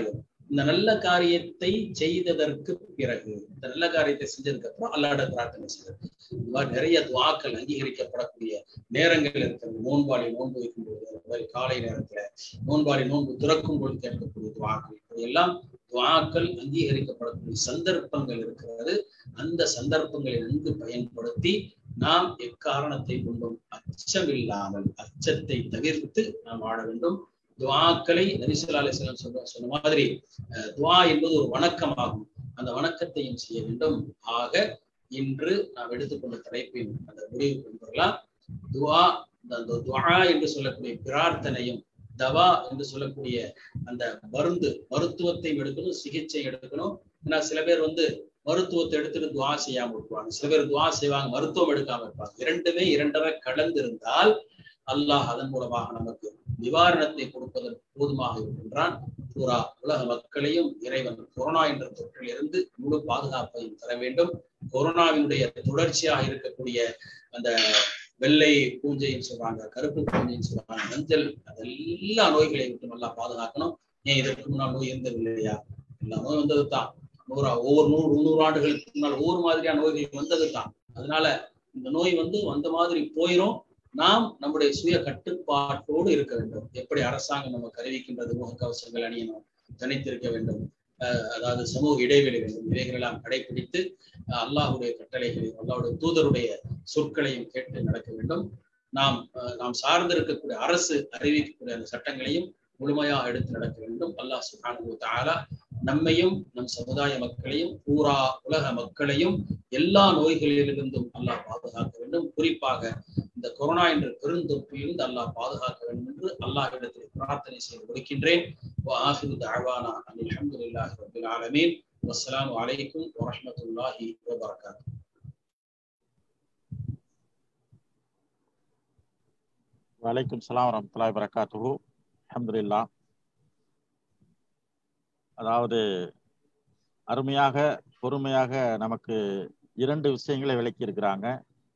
இந்த நல்ல காரியத்தை செய்ததற்கு பிறகு இந்த நல்ல காரியத்தை செஞ்சதுக்கு அப்புறம் அல்லாட பிரார்த்தனை செய்வது இந்த மாதிரி நிறைய துவாக்கள் அங்கீகரிக்கப்படக்கூடிய நேரங்கள் இருக்கிறது நோன்பாளி நோன்பு வைக்கும் பொழுது அந்த மாதிரி காலை நேரத்துல நோன்பாளி நோன்பு துறக்கும் பொழுது கேட்கக்கூடிய துவாக்கள் இவையெல்லாம் துவாக்கள் அங்கீகரிக்கப்படக்கூடிய சந்தர்ப்பங்கள் இருக்கிறது அந்த சந்தர்ப்பங்களை நன்கு பயன்படுத்தி நாம் எக்காரணத்தை கொண்டும் அச்சம் இல்லாமல் அச்சத்தை தவிர்த்து நாம் வாழ வேண்டும் துவாக்களை நரிசலா அலிஸ்லாம் சொல்ற சொன்ன மாதிரி அஹ், துவா என்பது ஒரு வணக்கமாகும் அந்த வணக்கத்தையும் செய்ய வேண்டும் ஆக இன்று நாம் எடுத்துக்கொண்ட தலைப்பின் அந்த முடிவு கொண்டு வரலாம் துவா அந்த அந்த துவா என்று சொல்லக்கூடிய பிரார்த்தனையும் தவா என்று சொல்லக்கூடிய அந்த மருந்து மருத்துவத்தை எடுக்கணும் சிகிச்சை எடுக்கணும் ஏன்னா சில பேர் வந்து மருத்துவத்தை எடுத்துட்டு துவா செய்யாம இருப்பாங்க சில பேர் துவா செய்வாங்க மருத்துவம் எடுக்காம இருப்பாங்க இரண்டுமே இரண்டரை கலந்து இருந்தால் அல்லாஹ் அதன் மூலமாக நமக்கு நிவாரணத்தை கொடுப்பதற்கு போதுமாக இருக்கின்றான் பூரா உலக மக்களையும் இறைவன் கொரோனா என்ற தொற்றில் இருந்து முழு பாதுகாப்பையும் தர வேண்டும் கொரோனாவினுடைய தொடர்ச்சியாக இருக்கக்கூடிய அந்த வெள்ளை பூஞ்சைன்னு சொல்றாங்க கருப்பு பூஞ்சைன்னு சொல்றாங்க மஞ்சள் அதெல்லா நோய்களை விட்டு நல்லா பாதுகாக்கணும் ஏன் இதற்கு முன்னால் நோய் இருந்தது இல்லையா எல்லா நோய் வந்தது தான் நூறா ஒவ்வொரு நூறு முந்நூறு ஆண்டுகளுக்கு முன்னால் ஒவ்வொரு மாதிரியான நோய்கள் வந்தது தான் அதனால இந்த நோய் வந்து வந்த மாதிரி போயிரும் நாம் நம்முடைய சுய கட்டுப்பாட்டோடு இருக்க வேண்டும் எப்படி அரசாங்கம் நமக்கு அறிவிக்கின்றது முகக்கவசங்கள் அணியணும் தனித்திருக்க வேண்டும் அஹ் அதாவது சமூக இடைவெளி வேண்டும் இவைகளெல்லாம் கடைபிடித்து அஹ் அல்லாஹுடைய கட்டளைகளையும் அல்லாஹுடைய தூதருடைய சொற்களையும் கேட்டு நடக்க வேண்டும் நாம் அஹ் நாம் சார்ந்திருக்கக்கூடிய அரசு அறிவிக்கக்கூடிய அந்த சட்டங்களையும் முழுமையாக எடுத்து நடக்க வேண்டும் அல்லாஹ் சுப்ஹானஹு தஆலா நம்மையும் நம் சமுதாய மக்களையும் பூரா உலக மக்களையும் எல்லா நோய்களிலிருந்தும் அல்லாஹ் பாதுகாக்க வேண்டும் குறிப்பாக இந்த கொரோனா என்ற பெருந்தொற்றிலிருந்து அல்லாஹ் பாதுகாக்க வேண்டும் என்று அல்லாஹ் இடத்தில் பிரார்த்தனை செய்து கொடுக்கின்றேன் وآخر دعوانا أن الحمد لله رب العالمين والسلام عليكم ورحمة الله وبركاته வலைக்கும் சலாம் வரமத்துல்லாஹி வரகாத்துஹு அல்ஹம்துலில்லா அதாவது அருமையாக பொறுமையாக நமக்கு இரண்டு விஷயங்களை விளக்கி இருக்கிறாங்க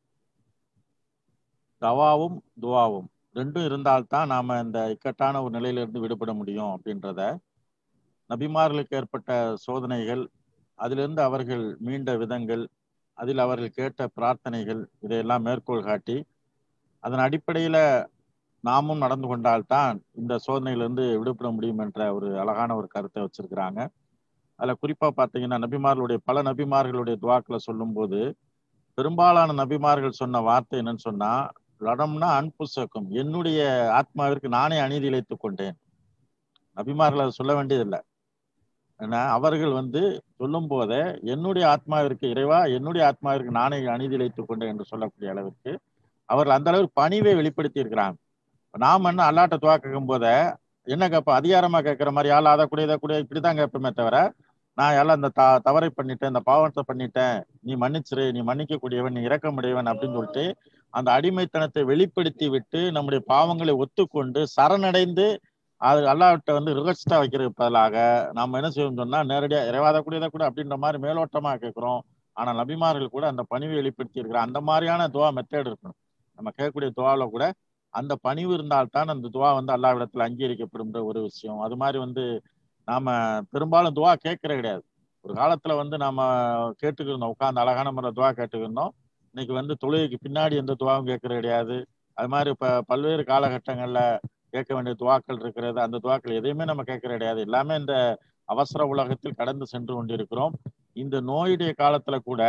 தவாவும் துவாவும் ரெண்டும் இருந்தால்தான் நாம இந்த இக்கட்டான ஒரு நிலையிலிருந்து விடுபட முடியும் அப்படின்றத நபிமார்களுக்கு ஏற்பட்ட சோதனைகள் அதிலிருந்து அவர்கள் மீண்ட விதங்கள் அதில் அவர்கள் கேட்ட பிரார்த்தனைகள் இதையெல்லாம் மேற்கோள் காட்டி அதன் அடிப்படையில நாமும் நடந்து கொண்டால்தான் இந்த சோதனையிலிருந்து விடுபட முடியும் என்ற ஒரு அழகான ஒரு கருத்தை வச்சிருக்கிறாங்க அதுல குறிப்பா பாத்தீங்கன்னா நபிமார்களுடைய பல நபிமார்களுடைய துவாக்களை சொல்லும்போது பெரும்பாலான நபிமார்கள் சொன்ன வார்த்தை என்னன்னு சொன்னா லடம்னா அன்புசக்கும் என்னுடைய ஆத்மாவிற்கு நானே அநீதி இழைத்துக் கொண்டேன் நபிமார்கள் அதை சொல்ல வேண்டியதில்லை ஏன்னா அவர்கள் வந்து சொல்லும் போதே என்னுடைய ஆத்மாவிற்கு இறைவா என்னுடைய ஆத்மாவிற்கு நானே அநீதி இழைத்துக் கொண்டேன் என்று சொல்லக்கூடிய அளவிற்கு அவர்கள் அந்த அளவுக்கு பணிவை வெளிப்படுத்தி இருக்கிறாங்க நாம் என்ன அல்லாட்ட துவா கேட்கும் போத என்ன கேட்போம் அதிகாரமா கேட்கிற மாதிரி ஆள் அதை கூட இதை கூட இப்படிதான் கேட்போமே தவிர நான் எல்லாம் இந்த த தவறை பண்ணிட்டேன் இந்த பாவத்தை பண்ணிட்டேன் நீ மன்னிச்சிரு நீ மன்னிக்கக்கூடியவன் நீ இறக்கமுடையவன் அப்படின்னு சொல்லிட்டு அந்த அடிமைத்தனத்தை வெளிப்படுத்தி விட்டு நம்முடைய பாவங்களை ஒத்துக்கொண்டு சரணடைந்து அது அல்லாவிட்ட வந்து ரிகஸ்டா வைக்கிறதுக்கு பதிலாக நம்ம என்ன செய்வோம் சொன்னா நேரடியா இறைவாத கூட இதை கூட அப்படின்ற மாதிரி மேலோட்டமா கேட்கிறோம் ஆனா நபிமார்கள் கூட அந்த பணிவை வெளிப்படுத்தி இருக்கிற அந்த மாதிரியான துவா மெத்தேட் இருக்கணும் நம்ம கேட்கக்கூடிய துவாவில் கூட அந்த பணிவு இருந்தால்தான் அந்த துவா வந்து அல்லாவிடத்துல அங்கீகரிக்கப்படும்ன்ற ஒரு விஷயம் அது மாதிரி வந்து நாம பெரும்பாலும் துவா கேட்கற கிடையாது ஒரு காலத்துல வந்து நாம கேட்டுக்கிருந்தோம் உட்காந்து அழகான முறை துவா கேட்டுக்கிருந்தோம் இன்னைக்கு வந்து தொழுகைக்கு பின்னாடி எந்த துவாவும் கேட்கற கிடையாது அது மாதிரி இப்ப பல்வேறு காலகட்டங்கள்ல கேட்க வேண்டிய துவாக்கள் இருக்கிறது அந்த துவாக்கள் எதையுமே நம்ம கேட்கற கிடையாது எல்லாமே இந்த அவசர உலகத்தில் கடந்து சென்று கொண்டிருக்கிறோம் இந்த நோயுடைய காலத்துல கூட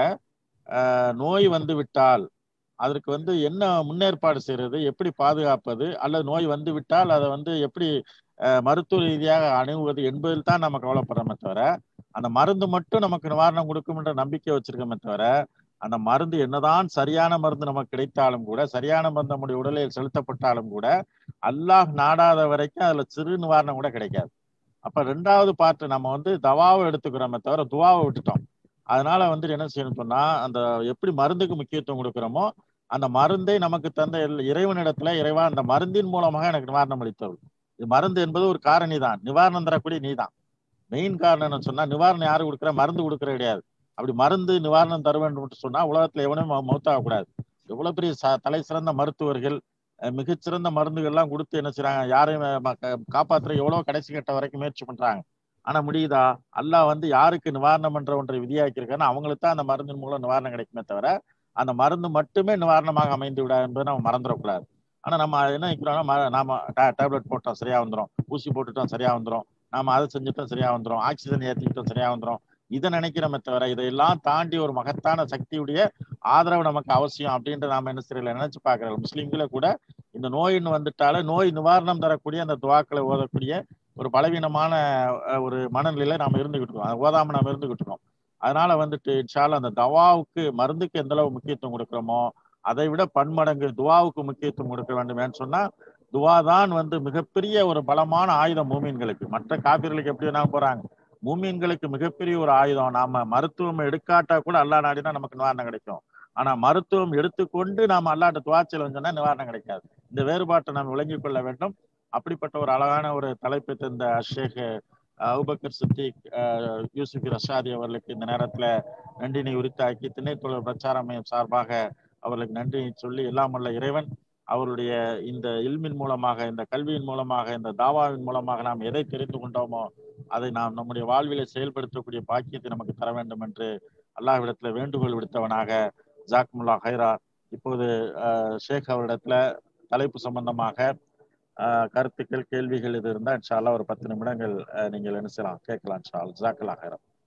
நோய் வந்து விட்டால் அதற்கு வந்து என்ன முன்னேற்பாடு செய்யறது எப்படி பாதுகாப்பது அல்லது நோய் வந்து விட்டால் அதை வந்து எப்படி மருத்துவ ரீதியாக அணுகுவது என்பதில் தான் நம்ம கவலைப்படுறோமே தவிர அந்த மருந்து மட்டும் நமக்கு நிவாரணம் கொடுக்கும் என்ற நம்பிக்கை வச்சிருக்கோமே தவிர அந்த மருந்து என்னதான் சரியான மருந்து நமக்கு கிடைத்தாலும் கூட சரியான மருந்து நம்முடைய உடலில் செலுத்தப்பட்டாலும் கூட அல்லாஹ் நாடாத வரைக்கும் அதுல சிறு நிவாரணம் கூட கிடைக்காது அப்ப ரெண்டாவது பார்ட்டு நம்ம வந்து தவாவை எடுத்துக்கிறோமே தவிர துவாவை விட்டுட்டோம் அதனால வந்து என்ன செய்யணும் சொன்னா அந்த எப்படி மருந்துக்கு முக்கியத்துவம் கொடுக்குறோமோ அந்த மருந்தை நமக்கு தந்த இறைவனிடத்துல இறைவா அந்த மருந்தின் மூலமாக எனக்கு நிவாரணம் அளித்தவள் இது மருந்து என்பது ஒரு காரணி தான் நிவாரணம் தரக்கூடிய நீ தான் மெயின் காரணம் சொன்னா நிவாரணம் யாரு கொடுக்குற மருந்து கொடுக்குற கிடையாது அப்படி மருந்து நிவாரணம் தர வேண்டும் சொன்னா உலகத்துல எவனும் மௌத்தாக கூடாது எவ்வளவு பெரிய தலை சிறந்த மருத்துவர்கள் மிகச்சிறந்த மருந்துகள் எல்லாம் கொடுத்து என்ன செய்யறாங்க யாரையும் காப்பாத்துற எவ்வளவு கடைசி கட்ட வரைக்கும் முயற்சி பண்றாங்க ஆனா முடியுதா அல்லாஹ் வந்து யாருக்கு நிவாரணம் என்ற ஒன்றை விதியாக்கியிருக்காருன்னா அவங்களுக்கு தான் அந்த மருந்தின் மூலம் நிவாரணம் கிடைக்குமே தவிர அந்த மருந்து மட்டுமே நிவாரணமாக அமைந்து விடாது என்பதை நம்ம மறந்துடக்கூடாது ஆனா நம்ம அது என்ன நினைக்கிறோம்னா ம- நாம டேப்லெட் போட்டோம் சரியா வந்துரும் ஊசி போட்டுட்டோம் சரியா வந்துரும் நாம அதை செஞ்சுட்டோம் சரியா வந்துரும் ஆக்சிஜன் ஏற்றிக்கிட்டோம் சரியா வந்துரும் இதை நினைக்கிறோமே தவிர இதையெல்லாம் தாண்டி ஒரு மகத்தான சக்தியுடைய ஆதரவு நமக்கு அவசியம் அப்படின்ட்டு நாம என்ன தெரியல நினைச்சு பார்க்கிறோம் முஸ்லீம்களே கூட இந்த நோயின்னு வந்துட்டாலே நோய் நிவாரணம் தரக்கூடிய அந்த துவாக்களை ஓதக்கூடிய ஒரு பலவீனமான அஹ், ஒரு மனநிலையில நாம இருந்துகிட்டு இருக்கோம் அதை ஓதாம நாம இருந்துகிட்டு இருக்கோம் அதனால வந்துட்டு இன்ஷால்ல அந்த தவாவுக்கு மருந்துக்கு எந்த அளவு முக்கியத்துவம் கொடுக்குறோமோ அதை விட பன்மடங்கு துவாவுக்கு முக்கியத்துவம் கொடுக்க வேண்டுமேன்னு சொன்னா துவா தான் வந்து மிகப்பெரிய ஒரு பலமான ஆயுதம் மூமீன்களுக்கு மற்ற காப்பீர்களுக்கு எப்படி வேணா போறாங்க மூமீன்களுக்கு மிகப்பெரிய ஒரு ஆயுதம் நாம மருத்துவம் எடுக்காட்டா கூட அல்லா நாடினா நமக்கு நிவாரணம் கிடைக்கும் ஆனா மருத்துவம் எடுத்துக்கொண்டு நாம அல்லாட்ட துவாச்சல் சொன்னா நிவாரணம் கிடைக்காது இந்த வேறுபாட்டை நாம் விளங்கிக் கொள்ள வேண்டும் அப்படிப்பட்ட ஒரு அழகான ஒரு தலைப்பை தந்த ஷேக் அபுபக்கர் சித்திக் அஹ், யூசுப் ரஷாதி அவர்களுக்கு இந்த நேரத்துல நன்றினை உரித்தாக்கி திணைத்தொழில் பிரச்சார மையம் சார்பாக அவர்களுக்கு நன்றியை சொல்லி எல்லாம் வல்ல இறைவன் அவருடைய இந்த இல்மின் மூலமாக இந்த கல்வியின் மூலமாக இந்த தாவாவின் மூலமாக நாம் எதை தெரிந்து கொண்டோமோ அதை நாம் நம்முடைய வாழ்விலை செயல்படுத்தக்கூடிய பாக்கியத்தை நமக்கு தர வேண்டும் என்று அல்லாஹ்விடத்துல வேண்டுகோள் விடுத்தவனாக ஜாக்முல்லா ஹைரா இப்போது அஹ், ஷேக் அவரிடத்துல தலைப்பு சம்பந்தமாக அஹ், கருத்துக்கள் கேள்விகள் இது இருந்தா இன்ஷா அல்லாஹ் ஒரு பத்து நிமிடங்கள் அஹ், நீங்கள் என்ன செய்யலாம் கேட்கலாம் இன்ஷா அல்லாஹ் ஜாக்கல்லா ஹைரா